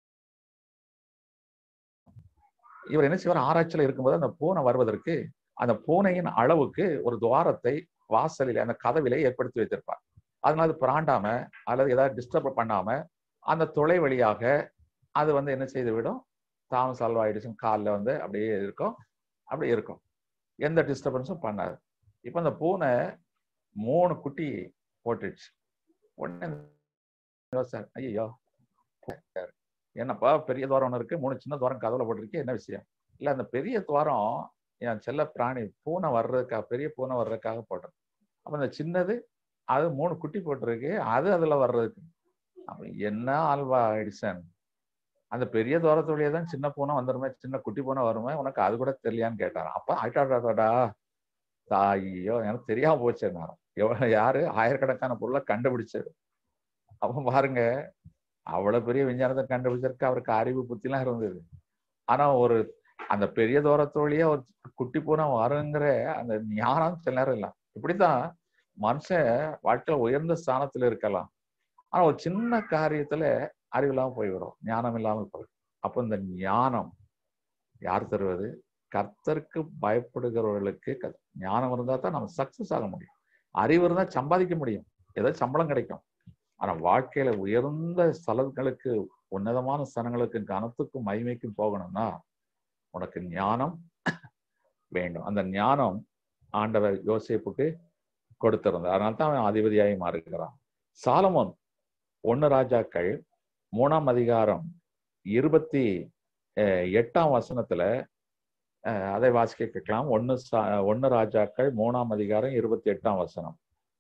இவர் என்ன செய்வார் ஆராய்ச்சியில் இருக்கும்போது அந்த பூனை வருவதற்கு அந்த பூனையின் அளவுக்கு ஒரு துவாரத்தை வாசலில் அந்த கதவிலே ஏற்படுத்தி வைத்திருப்பார் அதனால அது பிராண்டாம அல்லது ஏதாவது டிஸ்டர்ப் பண்ணாம அந்த துளை வழியாக அது வந்து என்ன செய்து விடும் தாமஸ் அல்வா எடிசன் காலில் வந்து அப்படியே இருக்கும் அப்படி இருக்கும் எந்த டிஸ்டர்பன்ஸும் பண்ணாது இப்போ அந்த பூனை மூணு குட்டி போட்டுடுச்சு உடனே சார் ஐயோ என்னப்பா பெரிய துவாரம் ஒன்று இருக்கு மூணு சின்ன துவாரம் கதவுல போட்டிருக்கு என்ன விஷயம் இல்லை அந்த பெரிய துவாரம் என் செல்ல பிராணி பூனை வர்றதுக்காக பெரிய பூனை வர்றதுக்காக போட்டது அப்போ அந்த சின்னது அது மூணு குட்டி போட்டிருக்கு அது அதுல வர்றதுக்கு அப்ப என்ன ஆல்வா எடிசன் அந்த பெரிய தூரத்து வழியா தான் சின்ன பூனை வந்துருமே சின்ன குட்டி பூனை வருமே உனக்கு அது கூட தெரியலையான்னு கேட்டாரு அப்ப ஆயிட்டாடாடா தாயோ எனக்கு தெரியாம போச்சு எவ்வளவு யாரு ஆயிரக்கணக்கான பொருளை கண்டுபிடிச்சது அப்ப பாருங்க அவ்வளவு பெரிய விஞ்ஞானத்தை கண்டுபிடிச்சிருக்கு அவருக்கு அறிவு புத்திலாம் இருந்தது ஆனா ஒரு அந்த பெரிய தூரத்தோழியே ஒரு குட்டி பூனை வருங்கிற அந்த ஞானம் சில நேரம் இல்லை இப்படித்தான் மனுஷன் வாழ்க்கையில உயர்ந்த ஸ்தானத்துல இருக்கலாம் ஆனா ஒரு சின்ன காரியத்துல அறிவு இல்லாம போய்விடும் ஞானம் இல்லாமல் போயிடும் அப்போ இந்த ஞானம் யார் தருவது கர்த்தருக்கு பயப்படுகிறவர்களுக்கு ஞானம் இருந்தா தான் நம்ம சக்சஸ் ஆக முடியும் அறிவு இருந்தா சம்பாதிக்க முடியும் ஏதாவது சம்பளம் கிடைக்கும் ஆனா வாழ்க்கையில உயர்ந்த ஸ்தலங்களுக்கு உன்னதமான ஸ்தலங்களுக்கு கனத்துக்கும் மகிமைக்கும் போகணும்னா உனக்கு ஞானம் வேண்டும் அந்த ஞானம் ஆண்டவர் யோசிப்புக்கு கொடுத்திருந்தார் அதனால தான் அவன் அதிபதியாகி மாறுகிறான் சாலமோன் ஒன்னு ராஜாக்கள் மூணாம் அதிகாரம் இருபத்தி எட்டாம் வசனத்துல அதை வாசிக்க கேட்கலாம் ஒன்னு ஒன்னு ராஜாக்கள் மூணாம் அதிகாரம் இருபத்தி எட்டாம் வசனம்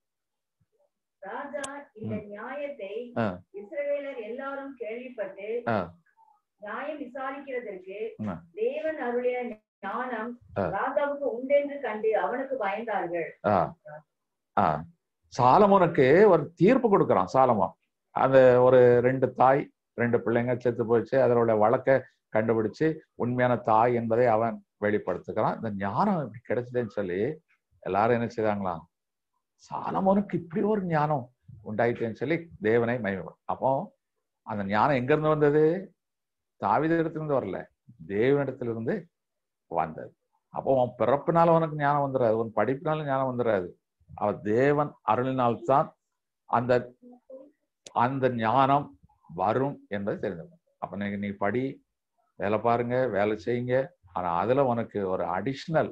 ராஜா இந்த நியாயத்தை ஆ. இஸ்ரவேலர் எல்லாரும் கேள்விப்பட்டு ஆ. நியாயம் விசாரிக்கிறதற்கு ஆ. தேவன் அருளிய ஞானம் ஆ. ராஜாவுக்கு உண்டென்று கண்டு அவனுக்கு பயந்தார்கள் ஆ ஆ சாலமோனுக்கு ஒரு தீர்ப்பு கொடுக்குறான் சாலமோன் அந்த ஒரு ரெண்டு தாய் ரெண்டு பிள்ளைங்க செத்து போச்சு அதனோட வழக்க கண்டுபிடிச்சு உண்மையான தாய் என்பதை அவன் வெளிப்படுத்துகிறான் இந்த ஞானம் இப்படி கிடைச்சதுன்னு சொல்லி எல்லாரும் என்ன செய்தாங்களாம் சாலமோனுக்கு இப்படி ஒரு ஞானம் உண்டாயிட்டேன்னு சொல்லி தேவனை மகிமைப்படும் அப்போ அந்த ஞானம் எங்க இருந்து வந்தது தாவிதத்திலிருந்து வரல தேவனிடத்திலிருந்து வந்தது அப்போ உன் பிறப்பினால உனக்கு ஞானம் வந்துடாது உன் படிப்பினால ஞானம் வந்துடாது அவ தேவன் அருளினால்தான் அந்த அந்த ஞானம் வரும் என்பது தெரிஞ்சது அப்ப நீங்க நீ படி வேலை பாருங்க வேலை செய்யுங்க ஆனா அதுல உனக்கு ஒரு அடிஷ்னல்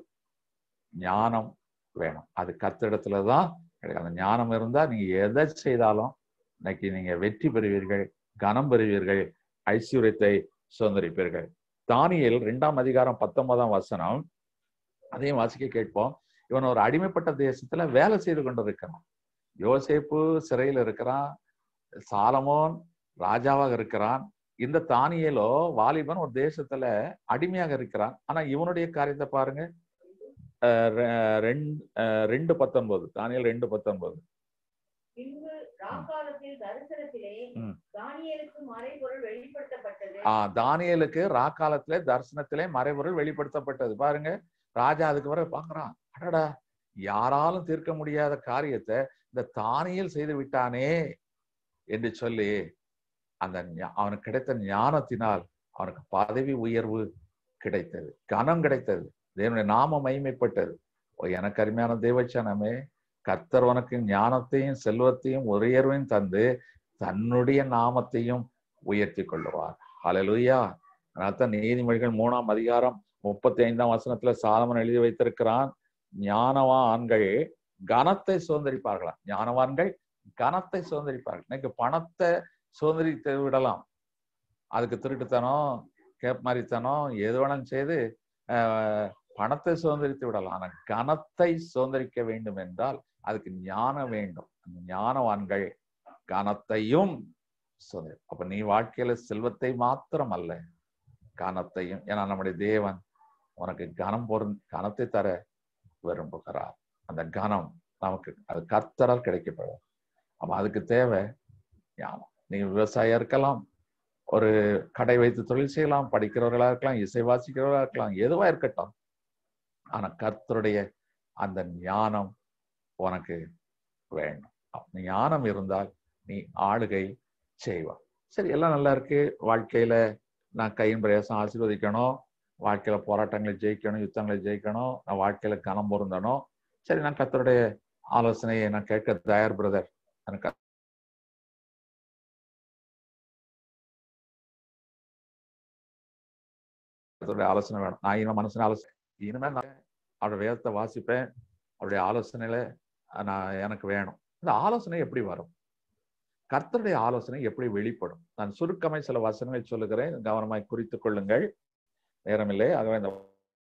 ஞானம் வேணும் அது கத்திடத்துல தான் கிடைக்கும் அந்த ஞானம் இருந்தா நீங்க எதை செய்தாலும் இன்னைக்கு நீங்க வெற்றி பெறுவீர்கள் கனம் பெறுவீர்கள் ஐஸ்வர்யத்தை சுதந்திரிப்பீர்கள் தானியல் ரெண்டாம் அதிகாரம் பத்தொன்பதாம் வசனம் அதையும் வாசிக்க கேட்போம் இவன் ஒரு அடிமைப்பட்ட தேசத்துல வேலை செய்து கொண்டிருக்கிறான் யோசேப்பு சிறையில் இருக்கிறான் சாலமோன் ராஜாவாக இருக்கிறான் இந்த தானியலோ வாலிபன் ஒரு தேசத்துல அடிமையாக இருக்கிறான் ஆனா இவனுடைய காரியத்தை பாருங்க அஹ் ரெ- ரெண்டு அஹ் ரெண்டு பத்தொன்பது தானியல் ரெண்டு பத்தொன்பது பின்பு ராக்காலத்தில் தரிசனத்திலே ம். தானியேலுக்கு மறைபொருள் வெளிப்படுத்தப்பட்டது ஆஹ் தானியலுக்கு ராக்காலத்திலே தரிசனத்திலே மறைபொருள் வெளிப்படுத்தப்பட்டது பாருங்க ராஜா அதுக்கு வர பாக்குறான் அடடா யாராலும் தீர்க்க முடியாத காரியத்தை இந்த தானியல் செய்து விட்டானே என்று சொல்லி அந்த ஞா- அவனுக்கு கிடைத்த ஞானத்தினால் அவனுக்கு பதவி உயர்வு கிடைத்தது கனம் கிடைத்தது தேவனுடைய நாம மகிமைப்பட்டது ஓ, எனக்கு அருமையான தேவச்சனமே கர்த்தர் உனக்கு ஞானத்தையும் செல்வத்தையும் உயர்வையும் தந்து தன்னுடைய நாமத்தையும் உயர்த்தி கொள்ளுவார் ஹalleluya அதனால்தான் நீதிமொழிகள் மூணாம் அதிகாரம் முப்பத்தி ஐந்தாம் வசனத்துல சாலமன் எழுதி வைத்திருக்கிறான் ஞானவான்கள் கனத்தை சுதந்திரிப்பார்களாம் ஞானவான்கள் கனத்தை சுதந்திரிப்பார்கள் இன்னைக்கு பணத்தை சுதந்திரித்து விடலாம் அதுக்கு திருட்டுத்தனம் கேப் மாதிரித்தனம் எது வேணாலும் செய்து ஆஹ், பணத்தை சுதந்திரித்து விடலாம் ஆனா கனத்தை சுதந்திரிக்க வேண்டும் என்றால் அதுக்கு ஞானம் வேண்டும் அந்த ஞானவான்கள் கனத்தையும் சுதந்திரி அப்ப நீ வாழ்க்கையில செல்வத்தை மாத்திரம் அல்ல கனத்தையும் ஏன்னா நம்முடைய தேவன் உனக்கு கனம் பொருள் கனத்தை தர விரும்புகிறார் அந்த கனம் நமக்கு அது கர்த்தரால் கிடைக்கப்படும் அப்ப அதுக்கு தேவை ஞானம் நீங்க விவசாயியா இருக்கலாம் ஒரு கடை வைத்து தொழில் செய்யலாம் படிக்கிறவர்களா இருக்கலாம் இசை வாசிக்கிறவர்களா இருக்கலாம் எதுவா இருக்கட்டும் ஆனா கர்த்தருடைய அந்த ஞானம் உனக்கு வேண்டும் அப்ப ஞானம் இருந்தால் நீ ஆளுகை செய்வாய் சரி எல்லாம் நல்லா இருக்கு வாழ்க்கையில நான் கையின் பிரயாசம் ஆசீர்வதிக்கணும் வாழ்க்கையில போராட்டங்களை ஜெயிக்கணும் யுத்தங்களை ஜெயிக்கணும் நான் வாழ்க்கையில கனம் பொருந்தணும் சரி நான் கர்த்தருடைய ஆலோசனையை நான் கேட்க தயார் பிரதர் எனக்கு கர்த்தருடைய ஆலோசனை வேணும் நான் இனிமே மனசுல ஆலோசனை இனிமே நான் அவருடைய வேதத்தை வாசிப்பேன் அவருடைய ஆலோசனையில நான் எனக்கு வேணும் இந்த ஆலோசனை எப்படி வரும் கர்த்தருடைய ஆலோசனை எப்படி வெளிப்படும் நான் சுருக்கமாய் சில வசனங்களை சொல்லுகிறேன் கவனமாய் குறித்துக் கொள்ளுங்கள் நேரமில்லை ஆகவே இந்த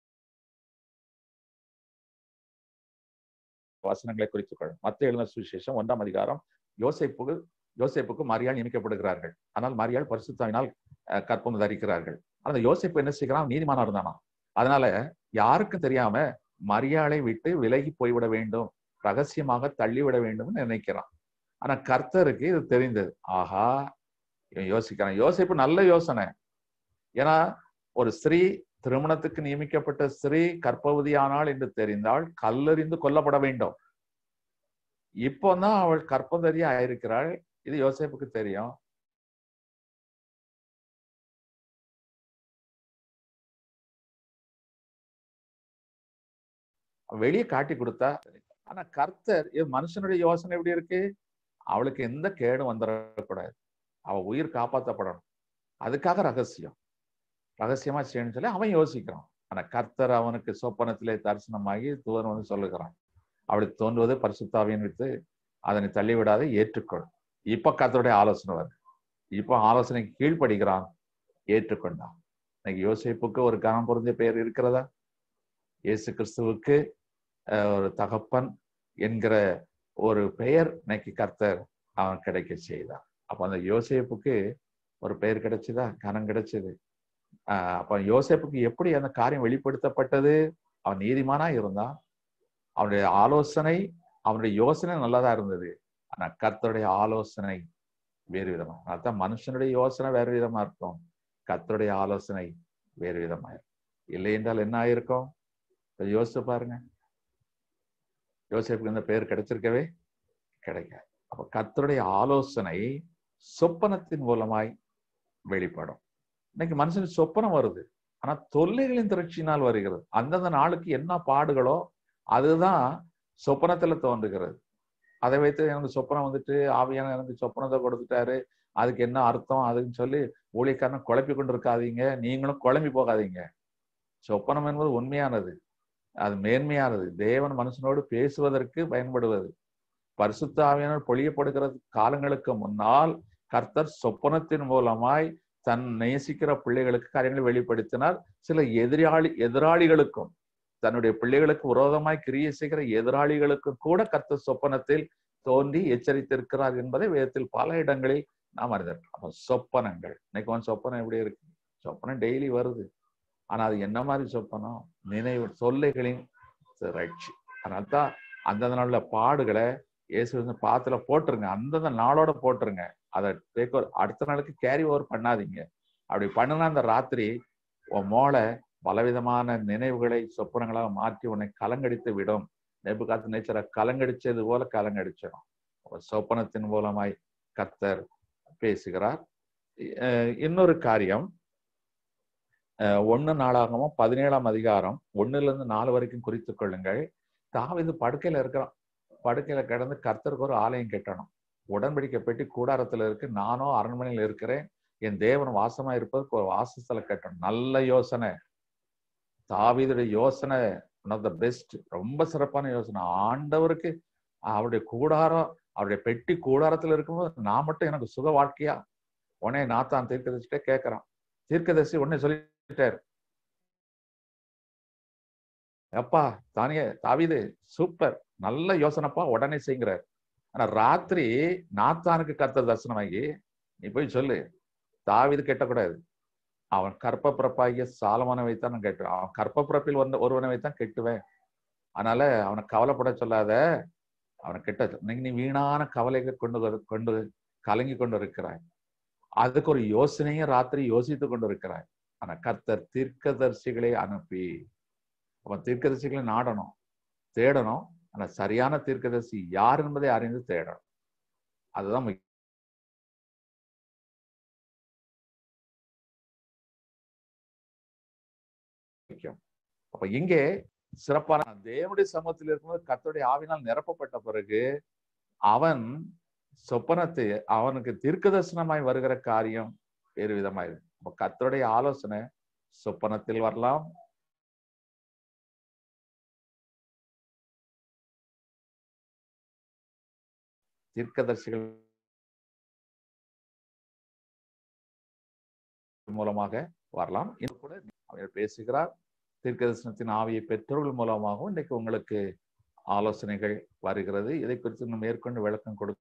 வசனங்களை குறித்துக் கொள்ளும் மத்திய எழுந்த சுவிசேஷம் ஒன்றாம் அதிகாரம் யோசேப்புக்கு யோசேப்புக்கு மரியாள் நியமிக்கப்படுகிறார்கள் ஆனால் மரியாள் பரிசுத்தாவினால் அஹ், கற்பம் தரிக்கிறார்கள் அந்த யோசேப்பு என்ன செய்கிறான் நீதிமானா இருந்தானா அதனால யாருக்கும் தெரியாம மரியாளை விட்டு விலகி போய்விட வேண்டும் ரகசியமாக தள்ளிவிட வேண்டும்னு நினைக்கிறான் ஆனா கர்த்தருக்கு இது தெரிந்தது ஆஹா இவன் யோசிக்கிறான் யோசிப்பு நல்ல யோசனை ஏன்னா ஒரு ஸ்திரீ திருமணத்துக்கு நியமிக்கப்பட்ட ஸ்திரீ கற்பவதியானாள் என்று தெரிந்தால் கல்லறிந்து கொல்லப்பட வேண்டும் இப்போதான் அவள் கற்பந்தரியா ஆயிருக்கிறாள் இது யோசேப்புக்கு தெரியும் வெளியே காட்டி கொடுத்தா ஆனா கர்த்தர் இது மனுஷனுடைய யோசனை எப்படி இருக்கு அவளுக்கு எந்த கேடும் வந்துடக்கூடாது அவ உயிர் காப்பாற்றப்படணும் அதுக்காக ரகசியம் ரகசியமா செய்யணும்னு சொல்லி அவன் யோசிக்கிறான் ஆனா கர்த்தர் அவனுக்கு சொப்பனத்திலே தரிசனமாகி தூதன் வந்து சொல்லுகிறான் அவளுக்கு தோன்றுவது பரிசுத்தாவின் வித்து அதனை தள்ளிவிடாத ஏற்றுக்கொள் இப்ப கர்த்தருடைய ஆலோசனை வருது இப்ப ஆலோசனைக்கு கீழ்ப்படுகிறான் ஏற்றுக்கொண்டான் இன்னைக்கு யோசிப்புக்கு ஒரு கனம் பொருந்திய பெயர் இருக்கிறதா இயேசு கிறிஸ்துவுக்கு அஹ், ஒரு தகப்பன் என்கிற ஒரு பெயர் இன்னைக்கு கர்த்தர் அவன் கிடைக்க செய்தான் அப்ப அந்த யோசேப்புக்கு ஒரு பெயர் கிடைச்சதா கனம் கிடைச்சது ஆஹ் அப்ப யோசேப்புக்கு எப்படி அந்த காரியம் வெளிப்படுத்தப்பட்டது அவன் நீதிமானா இருந்தான் அவனுடைய ஆலோசனை அவனுடைய யோசனை நல்லதா இருந்தது ஆனா கர்த்தருடைய ஆலோசனை வேறு விதமா அதான் மனுஷனுடைய யோசனை வேறு விதமா இருக்கும் கர்த்தருடைய ஆலோசனை வேறு விதமா இருக்கும் இல்லை என்றால் என்ன ஆயிருக்கும் கொஞ்சம் யோசிச்சு பாருங்க யோசேப்புக்கு இந்த பெயர் கிடைச்சிருக்கவே கிடைக்காது அப்ப கர்த்தருடைய ஆலோசனை சொப்பனத்தின் மூலமாய் வெளிப்படும் இன்னைக்கு மனுஷனுக்கு சொப்பனம் வருது ஆனா தொல்லைகளின் திரட்சியினால் வருகிறது அந்தந்த நாளுக்கு என்ன பாடுகளோ அதுதான் சொப்பனத்துல தோன்றுகிறது அதை வைத்து எனக்கு சொப்பனம் வந்துட்டு ஆவியான எனக்கு சொப்பனத்தை கொடுத்துட்டாரு அதுக்கு என்ன அர்த்தம் அதுன்னு சொல்லி ஊழியக்காரனை குழப்பி கொண்டு இருக்காதீங்க நீங்களும் குழம்பி போகாதீங்க சொப்பனம் என்பது உண்மையானது அது மேன்மையானது தேவன் மனுஷனோடு பேசுவதற்கு பயன்படுவது பரிசுத்த ஆவியானவர் பொழியப்படுகிற காலங்களுக்கு முன்னால் கர்த்தர் சொப்பனத்தின் மூலமாய் தன் நேசிக்கிற பிள்ளைகளுக்கு காரியங்களை வெளிப்படுத்தினார் சில எதிராளி எதிராளிகளுக்கும் தன்னுடைய பிள்ளைகளுக்கு விரோதமாய் கிரியை செய்கிற எதிராளிகளுக்கும் கூட கர்த்தர் சொப்பனத்தில் தோன்றி எச்சரித்திருக்கிறார் என்பதை வேதத்தில் பல இடங்களில் நாம் அறிந்திருக்கோம் அப்ப சொப்பனங்கள் இன்னைக்கு வந்து சொப்பனம் எப்படி இருக்கு சொப்பனம் டெய்லி வருது ஆனா அது என்ன மாதிரி சொப்பனம் நினைவு சொல்லைகளின் திரட்சி அதனால்தான் அந்தந்த நாள்ல பாடுகளை இயேசு வந்து பாத்துல போட்டுருங்க அந்தந்த நாளோட போட்டுருங்க அதை டேக் ஓவர் அடுத்த நாளுக்கு கேரி ஓவர் பண்ணாதீங்க அப்படி பண்ணுனா அந்த ராத்திரி உன் மோளை பலவிதமான நினைவுகளை சொப்பனங்களாக மாற்றி உன்னை கலங்கடித்து விடும் நெபு காத்து நேச்சரை கலங்கடிச்சது போல கலங்கடிச்சிடும் சொப்பனத்தின் மூலமாய் கர்த்தர் பேசுகிறார் அஹ் இன்னொரு காரியம் அஹ் ஒண்ணு நாளாகவும் பதினேழாம் அதிகாரம் ஒண்ணுல இருந்து நாலு வரைக்கும் குறித்து கொள்ளுங்கள் தாவிது படுக்கையில இருக்கிறான் படுக்கையில கிடந்து கர்த்தருக்கு ஒரு ஆலயம் கட்டணும் உடன்படிக்கை பெட்டி கூடாரத்துல இருக்கு நானும் அரண்மனையில் இருக்கிறேன் என் தேவன் வாசமா இருப்பதற்கு ஒரு வாசஸ்தல கட்டணும் நல்ல யோசனை தாவீதுடைய யோசனை ஒன் ஆஃப் த பெஸ்ட் ரொம்ப சிறப்பான யோசனை ஆண்டவருக்கு அவருடைய கூடாரம் அவருடைய பெட்டி கூடாரத்துல இருக்கும்போது நான் மட்டும் எனக்கு சுக வாழ்க்கையா உடனே நாத்தான் தீர்க்கதரிசிட்டே கேட்கறான் தீர்க்கதரிசி உடனே சொல்லிட்டாரு அப்பா தானிய தாவிது சூப்பர் நல்ல யோசனைப்பா உடனே செய்கிறார் ஆனா ராத்திரி நாத்தானுக்கு கர்த்தர் தரிசனமாகி நீ போய் சொல்லு தாவிது கெட்டக்கூடாது அவன் கற்ப பிறப்பாகிய சாலமான வைத்தான் நான் கேட்டுவேன் அவன் கற்ப பிறப்பில் வந்த ஒருவனை வைத்தான் கெட்டுவேன் அதனால அவனை கவலைப்பட சொல்லாத அவனை கெட்ட இன்னைக்கு நீ வீணான கவலைகள் கொண்டு வரு- கொண்டு கலங்கி கொண்டு இருக்கிறாய் அதுக்கு ஒரு யோசனையும் ராத்திரி யோசித்து கொண்டு இருக்கிறாய் ஆனா கர்த்தர் தீர்க்கதரிசிகளை அனுப்பி அவன் தீர்க்கதரிசிகளை நாடணும் தேடணும் ஆனா சரியான தீர்க்கதரிசி யார் என்பதை அறிந்து தேடணும் அதுதான் முக்கியம். முக்கியம் அப்ப இங்கே சிறப்பான தேவனுடைய சமூகத்தில் இருக்கும்போது கர்த்தருடைய ஆவினால் நிரப்பப்பட்ட பிறகு அவன் சொப்பனத்தை அவனுக்கு தீர்க்கதரிசனமாய் வருகிற காரியம் வேறு விதமாயிருக்கு அப்ப கர்த்தருடைய ஆலோசனை சொப்பனத்தில் வரலாம் தீர்க்கதரிசிகள் மூலமாக வரலாம் இன்னும் கூட அவர் பேசுகிறார் தீர்க்கதரிசனத்தின் ஆவியை பெற்றோர்கள் மூலமாகவும் இன்னைக்கு உங்களுக்கு ஆலோசனைகள் வருகிறது இதை குறித்து இன்னும் மேற்கொண்டு விளக்கம் கொடுக்க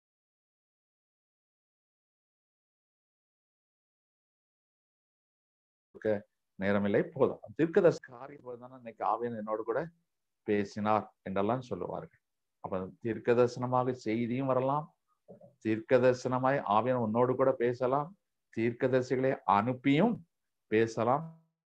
நேரமில்லை போதும் தீர்க்கதரிசி காரியம் தானே இன்னைக்கு ஆவியன் என்னோடு கூட பேசினார் என்றெல்லாம் சொல்லுவார்கள் அப்ப தீர்க்க தரிசனமாக செய்தியும் வரலாம் தீர்க்க தரிசனமாய் ஆவியன் உன்னோடு கூட பேசலாம் தீர்க்கதரிசிகளை அனுப்பியும் பேசலாம்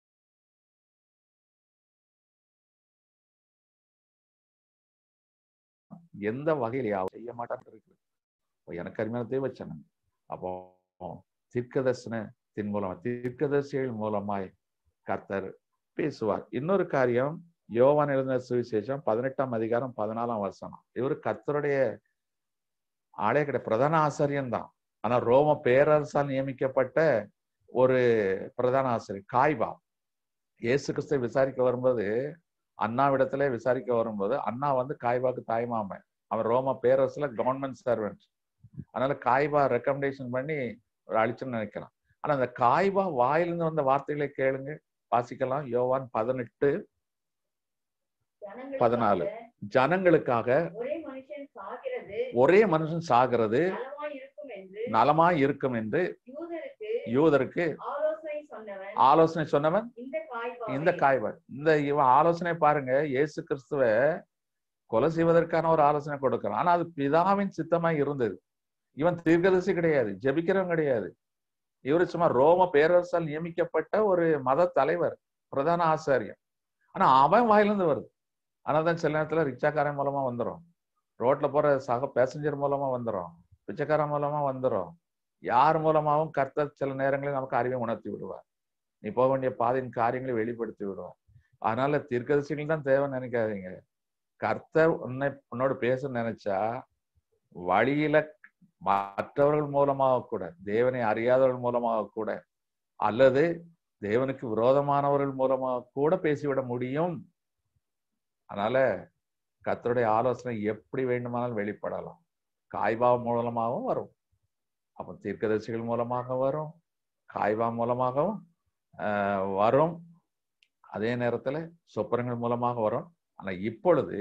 எந்த வகையில் யாவும் செய்ய மாட்டான் இருக்கு எனக்கு அருமையான தேவச்சனம் அப்போ தீர்க்க தரிசனத்தின் மூலமா தீர்க்கதரிசிகள் மூலமாய் கர்த்தர் பேசுவார் இன்னொரு காரியம் யோவான் எழுதின சுவிசேஷம் பதினெட்டாம் அதிகாரம் பதினாலாம் வருஷம் இவர் கர்த்தருடைய ஆலய கிடை பிரதான ஆசிரியன் தான் ஆனா ரோம பேரரசால் நியமிக்கப்பட்ட ஒரு பிரதான ஆசிரியர் காய்வா இயேசு கிறிஸ்துவை விசாரிக்க வரும்போது அண்ணாவிடத்துல விசாரிக்க வரும்போது அண்ணா வந்து காய்பாக்கு தாய்மாமன் அவன் ரோம பேரரசுல கவர்மெண்ட் சர்வெண்ட் அதனால காய்பா ரெக்கமெண்டேஷன் பண்ணி ஒரு அழிச்சுன்னு நினைக்கிறான் ஆனா அந்த காய்பா வாயிலிருந்து வந்த வார்த்தைகளை கேளுங்க வாசிக்கலாம் யோவான் பதினெட்டு ஜனங்களுக்காக பதினாலு. ஜனங்களுக்காக ஒரே மனுஷன் சாகிறது ஒரே மனுஷன் சாகிறது நலமாய் இருக்கும் என்று நலமாய் இருக்கும் என்று யூதருக்கு யூதருக்கு ஆலோசனை சொன்னவன் ஆலோசனை சொன்னவன் இந்த காய்பாவை இந்த காய்வன் இந்த இவன் ஆலோசனை பாருங்க இயேசு கிறிஸ்துவ கொலை செய்வதற்கான ஒரு ஆலோசனை கொடுக்கிறான் ஆனா அது பிதாவின் சித்தமாய் இருந்தது இவன் தீர்க்கதரிசி கிடையாது ஜெபிக்கிறவன் கிடையாது இவரு சும்மா ரோம பேரரசால் நியமிக்கப்பட்ட ஒரு மத தலைவர் பிரதான ஆசாரியன் ஆனா அவன் வாயிலிருந்து வருது அதனாலதான் சில நேரத்துல ரிச்சாக்காரன் மூலமா வந்துடும் ரோட்ல போற சக பேசஞ்சர் மூலமா வந்துடும் பிச்சைக்காரன் மூலமா வந்துடும் யார் மூலமாகவும் கர்த்தர் சில நேரங்களில் நமக்கு அறிவை உணர்த்தி விடுவார் நீ போக வேண்டிய பாதையின் காரியங்களை வெளிப்படுத்தி விடுவார் அதனால தீர்க்கதரிசிகள் தான் தேவைன்னு நினைக்காதீங்க கர்த்தர் உன்னை உன்னோடு பேச நினைச்சா வழியில மற்றவர்கள் மூலமாக கூட தேவனை அறியாதவர்கள் மூலமாக கூட அல்லது தேவனுக்கு விரோதமானவர்கள் மூலமாக கூட பேசிவிட முடியும் அதனால கர்த்தருடைய ஆலோசனை எப்படி வேண்டுமானாலும் வெளிப்படலாம் காய்பா மூலமாகவும் வரும் அப்போ தீர்க்கதரிசிகள் மூலமாக வரும் காய்பா மூலமாகவும் ஆஹ், வரும் அதே நேரத்துல சொப்பனங்கள் மூலமாக வரும் ஆனா இப்பொழுது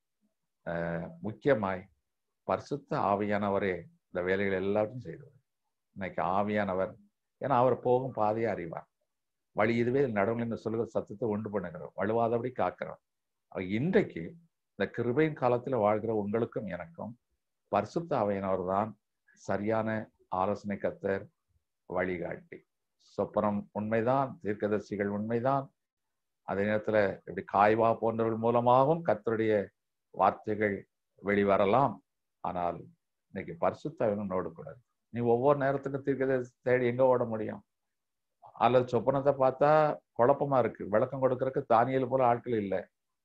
ஆஹ், முக்கியமாய் பரிசுத்த ஆவியானவரே இந்த வேலைகள் எல்லாத்தையும் செய்தவர் இன்னைக்கு ஆவியானவர் ஏன்னா அவர் போகும் பாதையை அறிவார் வழி இதுவே நடுவில் சொல்லுகிற சத்தத்தை உண்டு பண்ணுகிறோம் வலுவாதபடி காக்கிறோம் அவர் இன்றைக்கு இந்த கிருபையின் காலத்துல வாழ்கிற உங்களுக்கும் எனக்கும் பரிசுத்த ஆவியானவர் தான் சரியான ஆலோசனை கத்தர் வழிகாட்டி சொப்பனம் உண்மைதான் தீர்க்கதரிசிகள் உண்மைதான் அதே நேரத்துல இப்படி காய்வா போன்றவர்கள் மூலமாகவும் கர்த்தருடைய வார்த்தைகள் வெளிவரலாம் ஆனால் இன்னைக்கு பரிசுத்தவனும் ஓடக்கூடாது நீ ஒவ்வொரு நேரத்துக்கும் தீர்க்கதரிசி தேடி எங்க ஓட முடியும் அல்லது சொப்பனத்தை பார்த்தா குழப்பமா இருக்கு விளக்கம் கொடுக்கறதுக்கு தானியல் போல ஆட்கள் இல்லை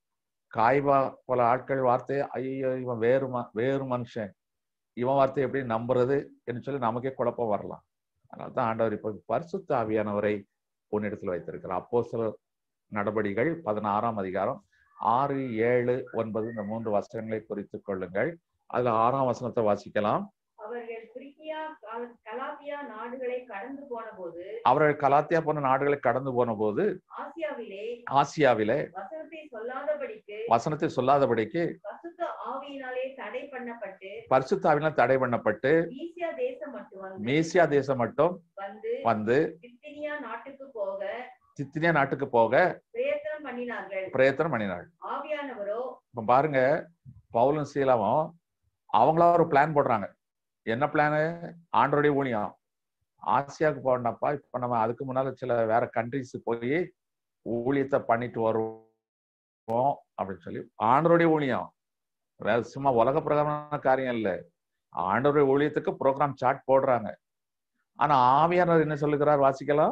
காய்வா போல ஆட்கள் வார்த்தையை ஐயோ இவன் வேறு ம- வேறு மனுஷன் இவன் வார்த்தை எப்படி நம்புறது என்று சொல்லி நமக்கே குழப்பம் வரலாம் அதனால தான் ஆண்டவர் இப்போ பரிசுத்த ஆவியானவரை உன்னிடத்தில் வைத்திருக்கிறார் அப்போ சில நடபடிகள் பதினாறாம் அதிகாரம் ஆறு ஏழு ஒன்பது இந்த மூன்று வசனங்களை குறித்துக் கொள்ளுங்கள் அதுல ஆறாம் வசனத்தை வாசிக்கலாம் அவர்கள் பிரிக்கியா கல- கலாத்தியா நாடுகளை கடந்து போன போது அவர்கள் கலாத்தியா போன நாடுகளை கடந்து போன போது ஆசியாவிலே ஆசியாவிலே வசனத்தை சொல்லாதபடிக்கு வசனத்தை சொல்லாதபடிக்கு பசுத்த ஆவியினாலே தடை பண்ணப்பட்டு பரிசுத்தாவினால் தடை பண்ணப்பட்டு ஈசியா தேசம் மட்டும் வந்து மேசியா தேசம் மட்டும் வந்து வந்து பித்தினியா நாட்டுக்கு போக சித்தினியா நாட்டுக்கு போக பிரயத்தனம் பண்ணினார்கள் பிரயத்தனம் பண்ணினாள் ஆவியானவரோ இப்ப பாருங்க பவுலும் சீலாவும் அவங்களா ஒரு பிளான் போடுறாங்க என்ன பிளானு ஆண்டோடைய ஊழியம் ஆசியாவுக்கு போனப்பா இப்ப நம்ம அதுக்கு முன்னால சில வேற கண்ட்ரிஸ் போய் ஊழியத்தை பண்ணிட்டு வருவோம் அப்படின்னு சொல்லி ஆண்டருடைய ஊழியம் வேற சும்மா உலக பிரகாரமான காரியம் இல்ல ஆண்டருடைய ஊழியத்துக்கு ப்ரோக்ராம் சார்ட் போடுறாங்க ஆனா ஆவியானவர் என்ன சொல்லுகிறார் வாசிக்கலாம்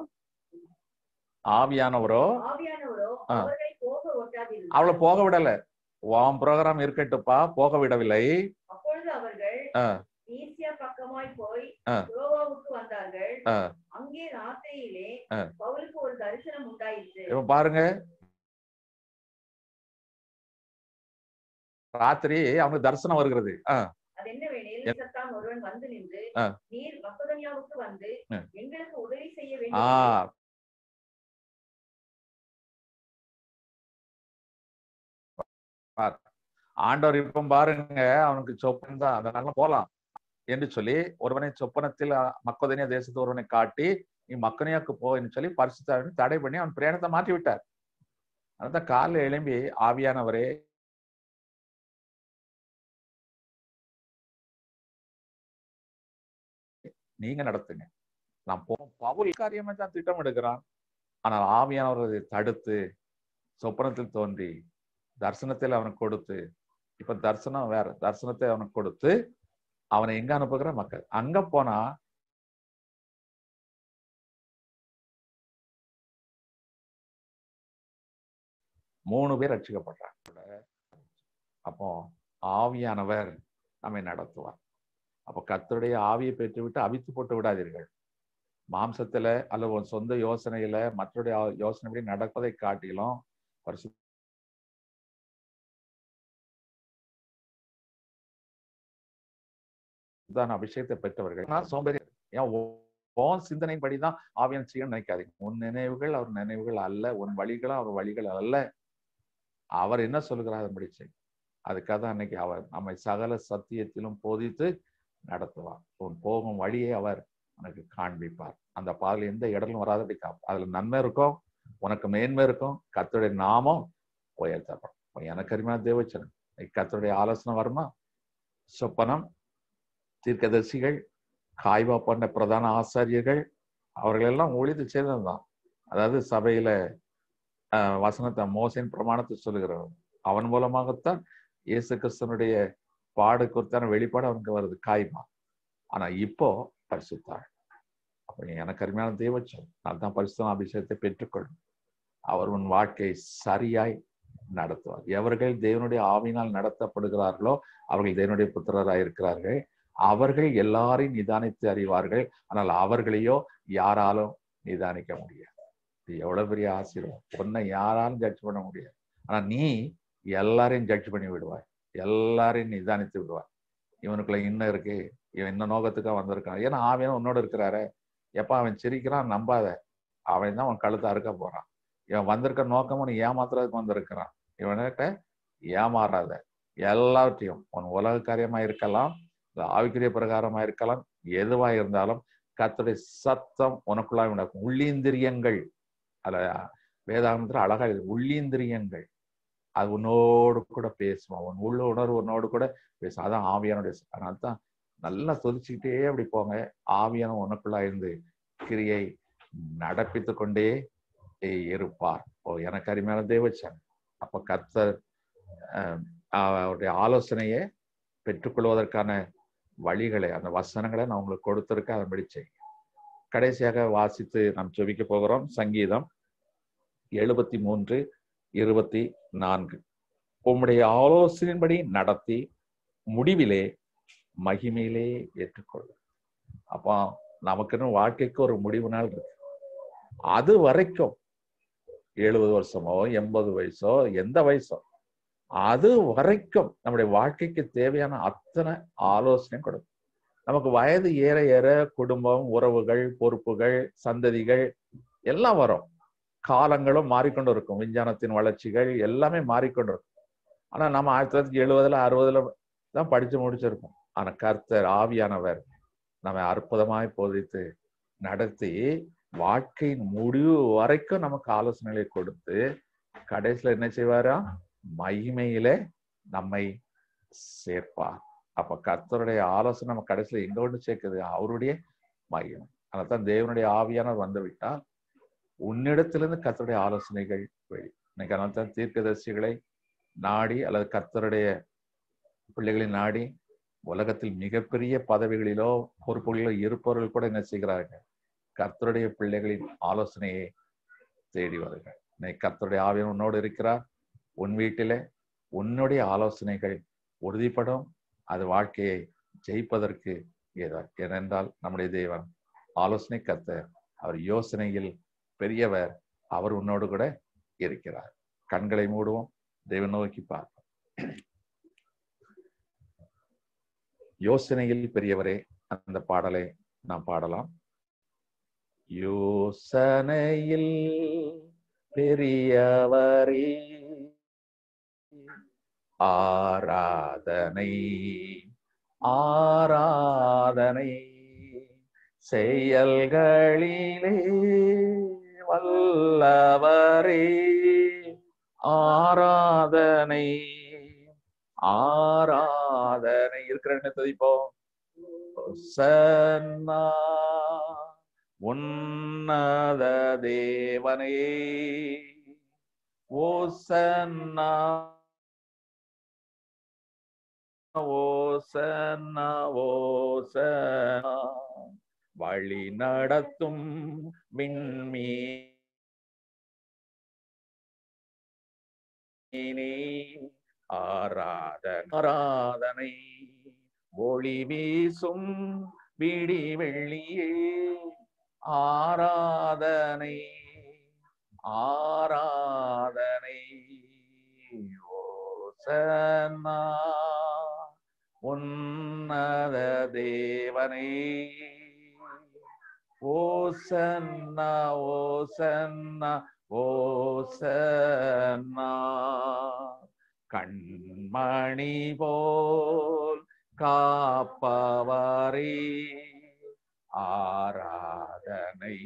ஆவியானவரோ ஆவியானவரோ ஆ. அவர்களை போக ஒட்டாதிருந்தார் அவளை போக விடல உன் ப்ரோக்ராம் இருக்கட்டுப்பா போக விடவில்லை அப்பொழுது அவர்கள் ஆ. ஈசியா பக்கமாய் போய் ஆ. யோவாவுக்கு வந்தார்கள் ஆ. அங்கே ராத்திரியிலே ஆ. பவுலுக்கு ஒரு தரிசனம் உண்டாயிற்று இப்ப பாருங்க ராத்திரி அவனுக்கு தரிசனம் வருகிறது ஆ, அது என்னவெனில் சத்தான் ஒருவன் வந்து நின்று ஆ. நீர் மக்கதனியாவுக்கு வந்து ஆ. எங்களுக்கு உதவி செய்ய ஆ வேண்டும் பார். ஆண்டவர் இப்ப பாருங்க அவனுக்கு சொப்பன் தான் அதனால போலாம் என்று சொல்லி ஒருவனை சொப்பனத்தில் மக்கதனியா தேசத்து ஒருவனை காட்டி நீ மக்கனியாக்கு போன்னு சொல்லி பரிசுத்தாவினை தடை பண்ணி அவன் பிரயாணத்தை மாற்றி விட்டார் அதான் காலைல எழும்பி ஆவியானவரே நீங்க நடத்துங்க நான் போ பவுல் காரியமா தான் திட்டம் எடுக்கிறான் ஆனால் ஆவியானவர் அதை தடுத்து சொப்பனத்தில் தோன்றி தரிசனத்தில் அவனுக்கு கொடுத்து இப்ப தரிசனம் வேற தரிசனத்தை அவனுக்கு கொடுத்து அவனை எங்க அனுப்புகிற மக்கள் அங்க போனா மூணு பேர் ரட்சிக்கப்படுறாங்க அப்போ ஆவியானவர் நம்மை நடத்துவார் அப்போ கர்த்தருடைய ஆவியை பெற்றுவிட்டு அவித்து போட்டு விடாதீர்கள் மாம்சத்துல அல்லது உன் சொந்த யோசனையில மற்றவருடைய யோசனைப்படி நடப்பதை காட்டிலும் பரிசு தான் அபிஷேகத்தை பெற்றவர்கள் ஆனால் சோம்பேறி ஏன் உன் உன் சிந்தனைப்படிதான் ஆவியன் செய்ய நினைக்காதீங்க உன் நினைவுகள் அவர் நினைவுகள் அல்ல உன் வழிகள் அவர் வழிகள் அல்ல அவர் என்ன சொல்லுகிறார் அதன்படி செய் அதுக்காக தான் அன்னைக்கு அவர் நம்மை சகல சத்தியத்திலும் போதித்து நடத்துவார் உன் போகும் வழியை அவர் உனக்கு காண்பிப்பார் அந்த பாதையில் எந்த இடலும் வராதபடி காப்பார் அதுல நன்மை இருக்கும் உனக்கு மேன்மை இருக்கும் கர்த்தருடைய நாமம் உயர்த்தப்படும் எனக்கு அருமையான தேவச்சனம் கர்த்தருடைய ஆலோசனை வருமா சொப்பனம் தீர்க்கதரிசிகள் காய்வா பண்ண பிரதான ஆசாரியர்கள் அவர்கள் எல்லாம் ஊழியத்தை செய்ததுதான் அதாவது சபையில ஆஹ், வசனத்தை மோசையின் பிரமாணத்தை சொல்லுகிறவர் அவன் மூலமாகத்தான் இயேசு கிறிஸ்தனுடைய பாடு குறித்தான வெளிப்பாடு அவனுக்கு வருது காய்மா ஆனா இப்போ பரிசுத்தாள் அப்ப எனக்கு அருமையான தெய்வச்சம் நான் தான் பரிசுத்த அபிஷேகத்தை பெற்றுக்கொள்ளும் அவர் உன் வாழ்க்கை சரியாய் நடத்துவார் எவர்கள் தேவனுடைய ஆவினால் நடத்தப்படுகிறார்களோ அவர்கள் தேவனுடைய புத்திரராய் இருக்கிறார்கள் அவர்கள் எல்லாரையும் நிதானித்து அறிவார்கள் ஆனால் அவர்களையோ யாராலும் நிதானிக்க முடியாது இது எவ்வளவு பெரிய ஆசீர்வாதம் உன்னை யாராலும் ஜட்ஜ் பண்ண முடியாது ஆனா நீ எல்லாரையும் ஜட்ஜ் பண்ணி விடுவாய் எல்லாரையும் நிதானித்து விடுவாய் இவனுக்குள்ள இன்னும் இருக்கு இவன் இந்த நோக்கத்துக்காக வந்திருக்கான் ஏன்னா ஆவியான உன்னோட இருக்கிறாரு எப்ப அவன் சிரிக்கிறான் நம்பாத அவன் தான் அவன் கழுத்தை அறுக்க போறான் இவன் வந்திருக்க நோக்கமும் நீ ஏமாத்துறதுக்கு வந்திருக்கிறான் இவன்கிட்ட ஏமாறாத எல்லாவற்றையும் உன் உலக காரியமா இருக்கலாம் ஆவிக்குரிய பிரகாரமா இருக்கலாம் எதுவா இருந்தாலும் கத்துடைய சத்தம் உனக்குள்ளாக உண்டாக்கும் உள்ளீந்திரியங்கள் அத வேதாந்தத்துல அழகா இது உள்ளீந்திரியங்கள் அது உன்னோடு கூட பேசுமா உன் உள்ள உணர்வு உன்னோடு கூட பேசும் அதான் ஆவியானுடைய அதனால தான் நல்லா சொதிச்சுக்கிட்டே அப்படி போங்க ஆவியான உனக்குள்ளா இருந்து கிரியை நடப்பித்து கொண்டே இருப்பார் ஓ எனக்கு அருமையான தேவச்சன் அப்ப கர்த்தர் அவருடைய ஆலோசனையை பெற்றுக்கொள்வதற்கான வழிகளை அந்த வசனங்களை நான் உங்களுக்கு கொடுத்திருக்க அதன்படி செய்ய கடைசியாக வாசித்து நாம் ஜெபிக்க போகிறோம் சங்கீதம் எழுபத்தி மூன்று இருபத்தி நான்கு உம்முடைய ஆலோசனையின்படி நடத்தி முடிவிலே மகிமையிலே ஏற்றுக்கொள்ளும் அப்போ நமக்குன்னு வாழ்க்கைக்கு ஒரு முடிவு நாள் இருக்கு அது வரைக்கும் எழுபது வருஷமோ எண்பது வயசோ எந்த வயசோ அது வரைக்கும் நம்முடைய வாழ்க்கைக்கு தேவையான அத்தனை ஆலோசனை கொடுக்கும் நமக்கு வயது ஏற ஏற குடும்பம் உறவுகள் பொறுப்புகள் சந்ததிகள் எல்லாம் வரும் காலங்களும் மாறிக்கொண்டு இருக்கும் விஞ்ஞானத்தின் வளர்ச்சிகள் எல்லாமே மாறிக்கொண்டு இருக்கும் ஆனா நம்ம ஆயிரத்தி தொள்ளாயிரத்தி எழுபதுல அறுபதுல தான் படிச்சு முடிச்சிருக்கோம் ஆனா கர்த்தர் ஆவியானவர் நம்ம அற்புதமாய் போதித்து நடத்தி வாழ்க்கையின் முடிவு வரைக்கும் நமக்கு ஆலோசனைகளை கொடுத்து கடைசியில என்ன செய்வாரா மகிமையில நம்மை சேர்ப்பார் அப்ப கர்த்தருடைய ஆலோசனை நம்ம கடைசியில எங்க கொண்டு சேர்க்குது அவருடைய மகிமை அதான் தேவனுடைய ஆவியானவர் வந்து விட்டால் உன்னிடத்திலிருந்து கர்த்தருடைய ஆலோசனைகள் வெளி இன்னைக்கு அதனால தான் தீர்க்கதரிசிகளை நாடி அல்லது கர்த்தருடைய பிள்ளைகளை நாடி உலகத்தில் மிகப்பெரிய பதவிகளிலோ பொறுப்புகளிலோ இருப்பவர்கள் கூட என்ன செய்கிறார்கள் கர்த்தருடைய பிள்ளைகளின் ஆலோசனையை தேடி வருகிறார் இன்னைக்கு கர்த்தருடைய ஆவியன் உன்னோடு இருக்கிறார் உன் வீட்டிலே உன்னுடைய ஆலோசனைகள் உறுதிப்படும் அது வாழ்க்கையை ஜெயிப்பதற்கு ஏதோ ஏனென்றால் நம்முடைய தேவன் ஆலோசனை கத்த அவர் யோசனையில் பெரியவர் அவர் உன்னோடு கூட இருக்கிறார் கண்களை மூடுவோம் தேவன் நோக்கி பார்ப்போம் யோசனையில் பெரியவரே அந்த பாடலை நாம் பாடலாம் யோசனையில் பெரியவரே ஆராதனை ஆராதனை செயல்களிலே வல்லவரே ஆராதனை ஆராதனை இருக்கிற என்ன துதிப்போம் சன்னா உன்னத தேவனே ஓசன்னா ஓசன்னா ஓசனா வழி நடத்தும் விண்மீ ஆராதனை ஆராதனை ஒளி வீசும் விடி வெள்ளியே ஆராதனை ஆராதனை ஓசன்னா உன்னத தேவனே ஓசன்னா ஓசன்னா ஓசன்னா கண்மணி போல் காப்பவரே ஆராதனை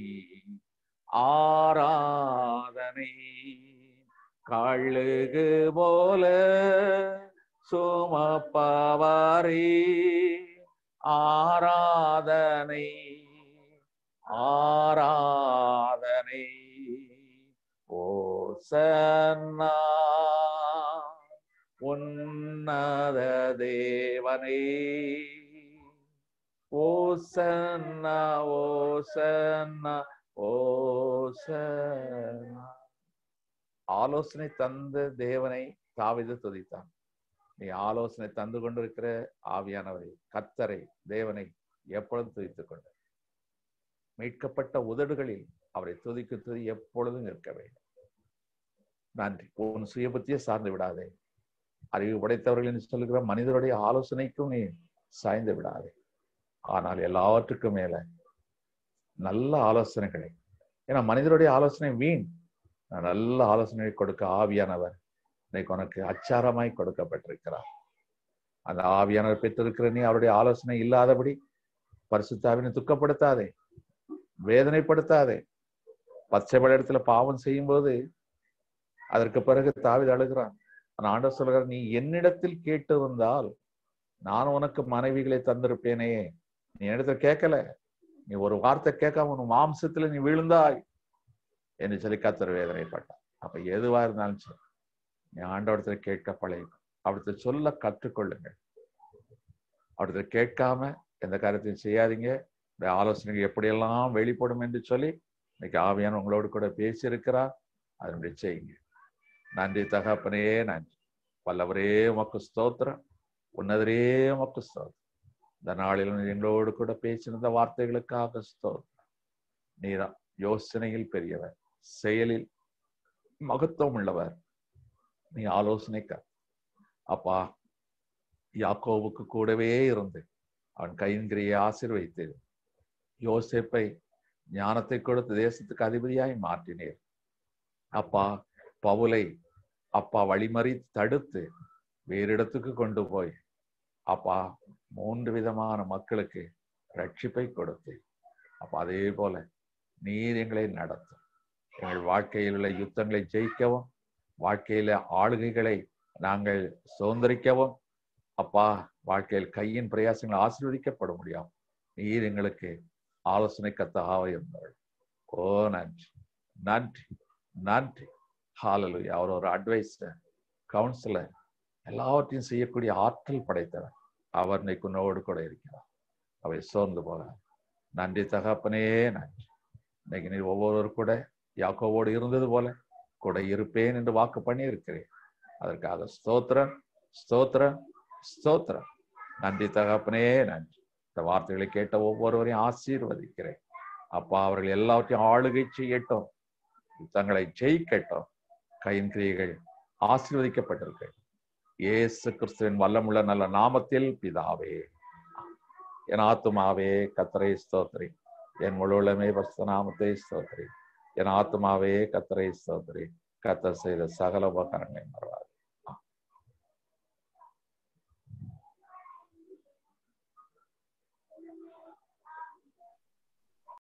ஆராதனை கழுகு போல சுமப்பவரே ஆராதனை ஆராதனை ஓசன்னா உன்னத உன்னத தேவனே ஓசன்னா ஓசன்னா ஓசன்னா ஆலோசனை தந்த தேவனை தாவிது துதித்தான் நீ ஆலோசனை தந்து கொண்டிருக்கிற ஆவியானவரை கத்தரை தேவனை எப்பொழுதும் துதித்துக் கொண்டு மீட்கப்பட்ட உதடுகளில் அவரை துதிக்கு துதி எப்பொழுதும் இருக்க வேண்டும் நன்றி உன் சுயபுத்தியை சார்ந்து விடாதே அறிவு படைத்தவர்கள் என்று சொல்லுகிற மனிதருடைய ஆலோசனைக்கும் நீ சாய்ந்து விடாதே ஆனால் எல்லாவற்றுக்கும் மேல நல்ல ஆலோசனைகளை ஏன்னா மனிதருடைய ஆலோசனை வீண் நல்ல ஆலோசனை கொடுக்க ஆவியானவர் இன்னைக்கு உனக்கு அச்சாரமாய் கொடுக்கப்பட்டிருக்கிறார் அந்த ஆவியானவர் பெற்றிருக்கிற நீ அவருடைய ஆலோசனை இல்லாதபடி பரிசுத்தாவினை துக்கப்படுத்தாதே வேதனைப்படுத்தாதே பச்சை இடத்துல பாவம் செய்யும் போது அதற்கு பிறகு தாவித அழுகிறான் அந்த ஆண்டவர் சொல்கிறார் நீ என்னிடத்தில் கேட்டு வந்தால் நான் உனக்கு மனைவிகளை தந்திருப்பேனே நீ இடத்துல கேட்கல நீ ஒரு வார்த்தை கேட்காம உன் மாம்சத்துல நீ விழுந்தாய் என்று சொல்லி கத்தர் வேதனைப்பட்டான் அப்ப எதுவா இருந்தாலும் சரி நீ ஆண்டவரத்துல கேட்க பழகும் அவர்கிட்ட சொல்ல கற்றுக்கொள்ளுங்கள் அவர்கிட்ட கேட்காம எந்த காரியத்தையும் செய்யாதீங்க இந்த ஆலோசனைகள் எப்படியெல்லாம் வெளிப்படும் என்று சொல்லி இன்னைக்கு ஆவியான உங்களோடு கூட பேசியிருக்கிறார் அதனுடைய செய்யுங்க நன்றி தகப்பனே நன்றி வல்லவரே உமக்கு ஸ்தோத்திரம் உன்னதரே உமக்கு ஸ்தோத்திரம் இந்த நாளில் எங்களோடு கூட பேசியிருந்த வார்த்தைகளுக்காக ஸ்தோத்திரம் நீரா யோசனையில் பெரியவர் செயலில் மகத்துவம் உள்ளவர் நீ ஆலோசனைக்க அப்பா யாக்கோவுக்கு கூடவே இருந்து அவன் கையின்கிரியை ஆசிர்வைத்து யோசிப்பை ஞானத்தை கொடுத்து தேசத்துக்கு அதிபதியாய் மாற்றினீர் அப்பா பவுலை அப்பா வழிமறி தடுத்து வேறு இடத்துக்கு கொண்டு போய் அப்பா மூன்று விதமான மக்களுக்கு ரட்சிப்பை கொடுத்து அப்ப அதே போல நீர் எங்களை நடத்தும் எங்கள் வாழ்க்கையில் உள்ள யுத்தங்களை ஜெயிக்கவும் வாழ்க்கையில ஆளுகைகளை நாங்கள் சுதந்திரிக்கவும் அப்பா வாழ்க்கையில் கையின் பிரயாசங்கள் ஆசீர்வதிக்கப்பட முடியும் நீர் எங்களுக்கு ஆலோசனை கத்தாக இருந்தாள் ஓ நன்றி நன்றி நன்றி ஹாலலு அவர் ஒரு அட்வைசர் கவுன்சிலர் எல்லாவற்றையும் செய்யக்கூடிய ஆற்றல் படைத்தவர் அவர் இன்னைக்கு உன்னோடு கூட இருக்கிறார் அவை சோர்ந்து போகிறார் நன்றி தகப்பனே நன்றி இன்னைக்கு நீ ஒவ்வொருவர் கூட யாக்கோவோடு இருந்தது போல கூட இருப்பேன் என்று வாக்கு பண்ணி இருக்கிறேன் அதற்காக ஸ்தோத்திரம் ஸ்தோத்திரம் ஸ்தோத்திரம் நன்றி தகப்பனே நன்றி இந்த வார்த்தைகளை கேட்ட ஒவ்வொருவரையும் ஆசீர்வதிக்கிறேன் அப்பா அவர்கள் எல்லாவற்றையும் ஆளுகை செய்யட்டும் தங்களை ஜெயிக்கட்டும் கையின் கிரியைகள் ஆசீர்வதிக்கப்பட்டிருக்கு இயேசு கிறிஸ்துவின் வல்லமுள்ள நல்ல நாமத்தில் பிதாவே என் ஆத்துமாவே கத்தரை ஸ்தோத்திரி என் முழுவலுமே பஸ்த நாமத்தை ஸ்தோத்திரி என் ஆத்துமாவே கத்தரை ஸ்தோத்திரி கத்தர் செய்த சகல உபகரணங்களை மறவாது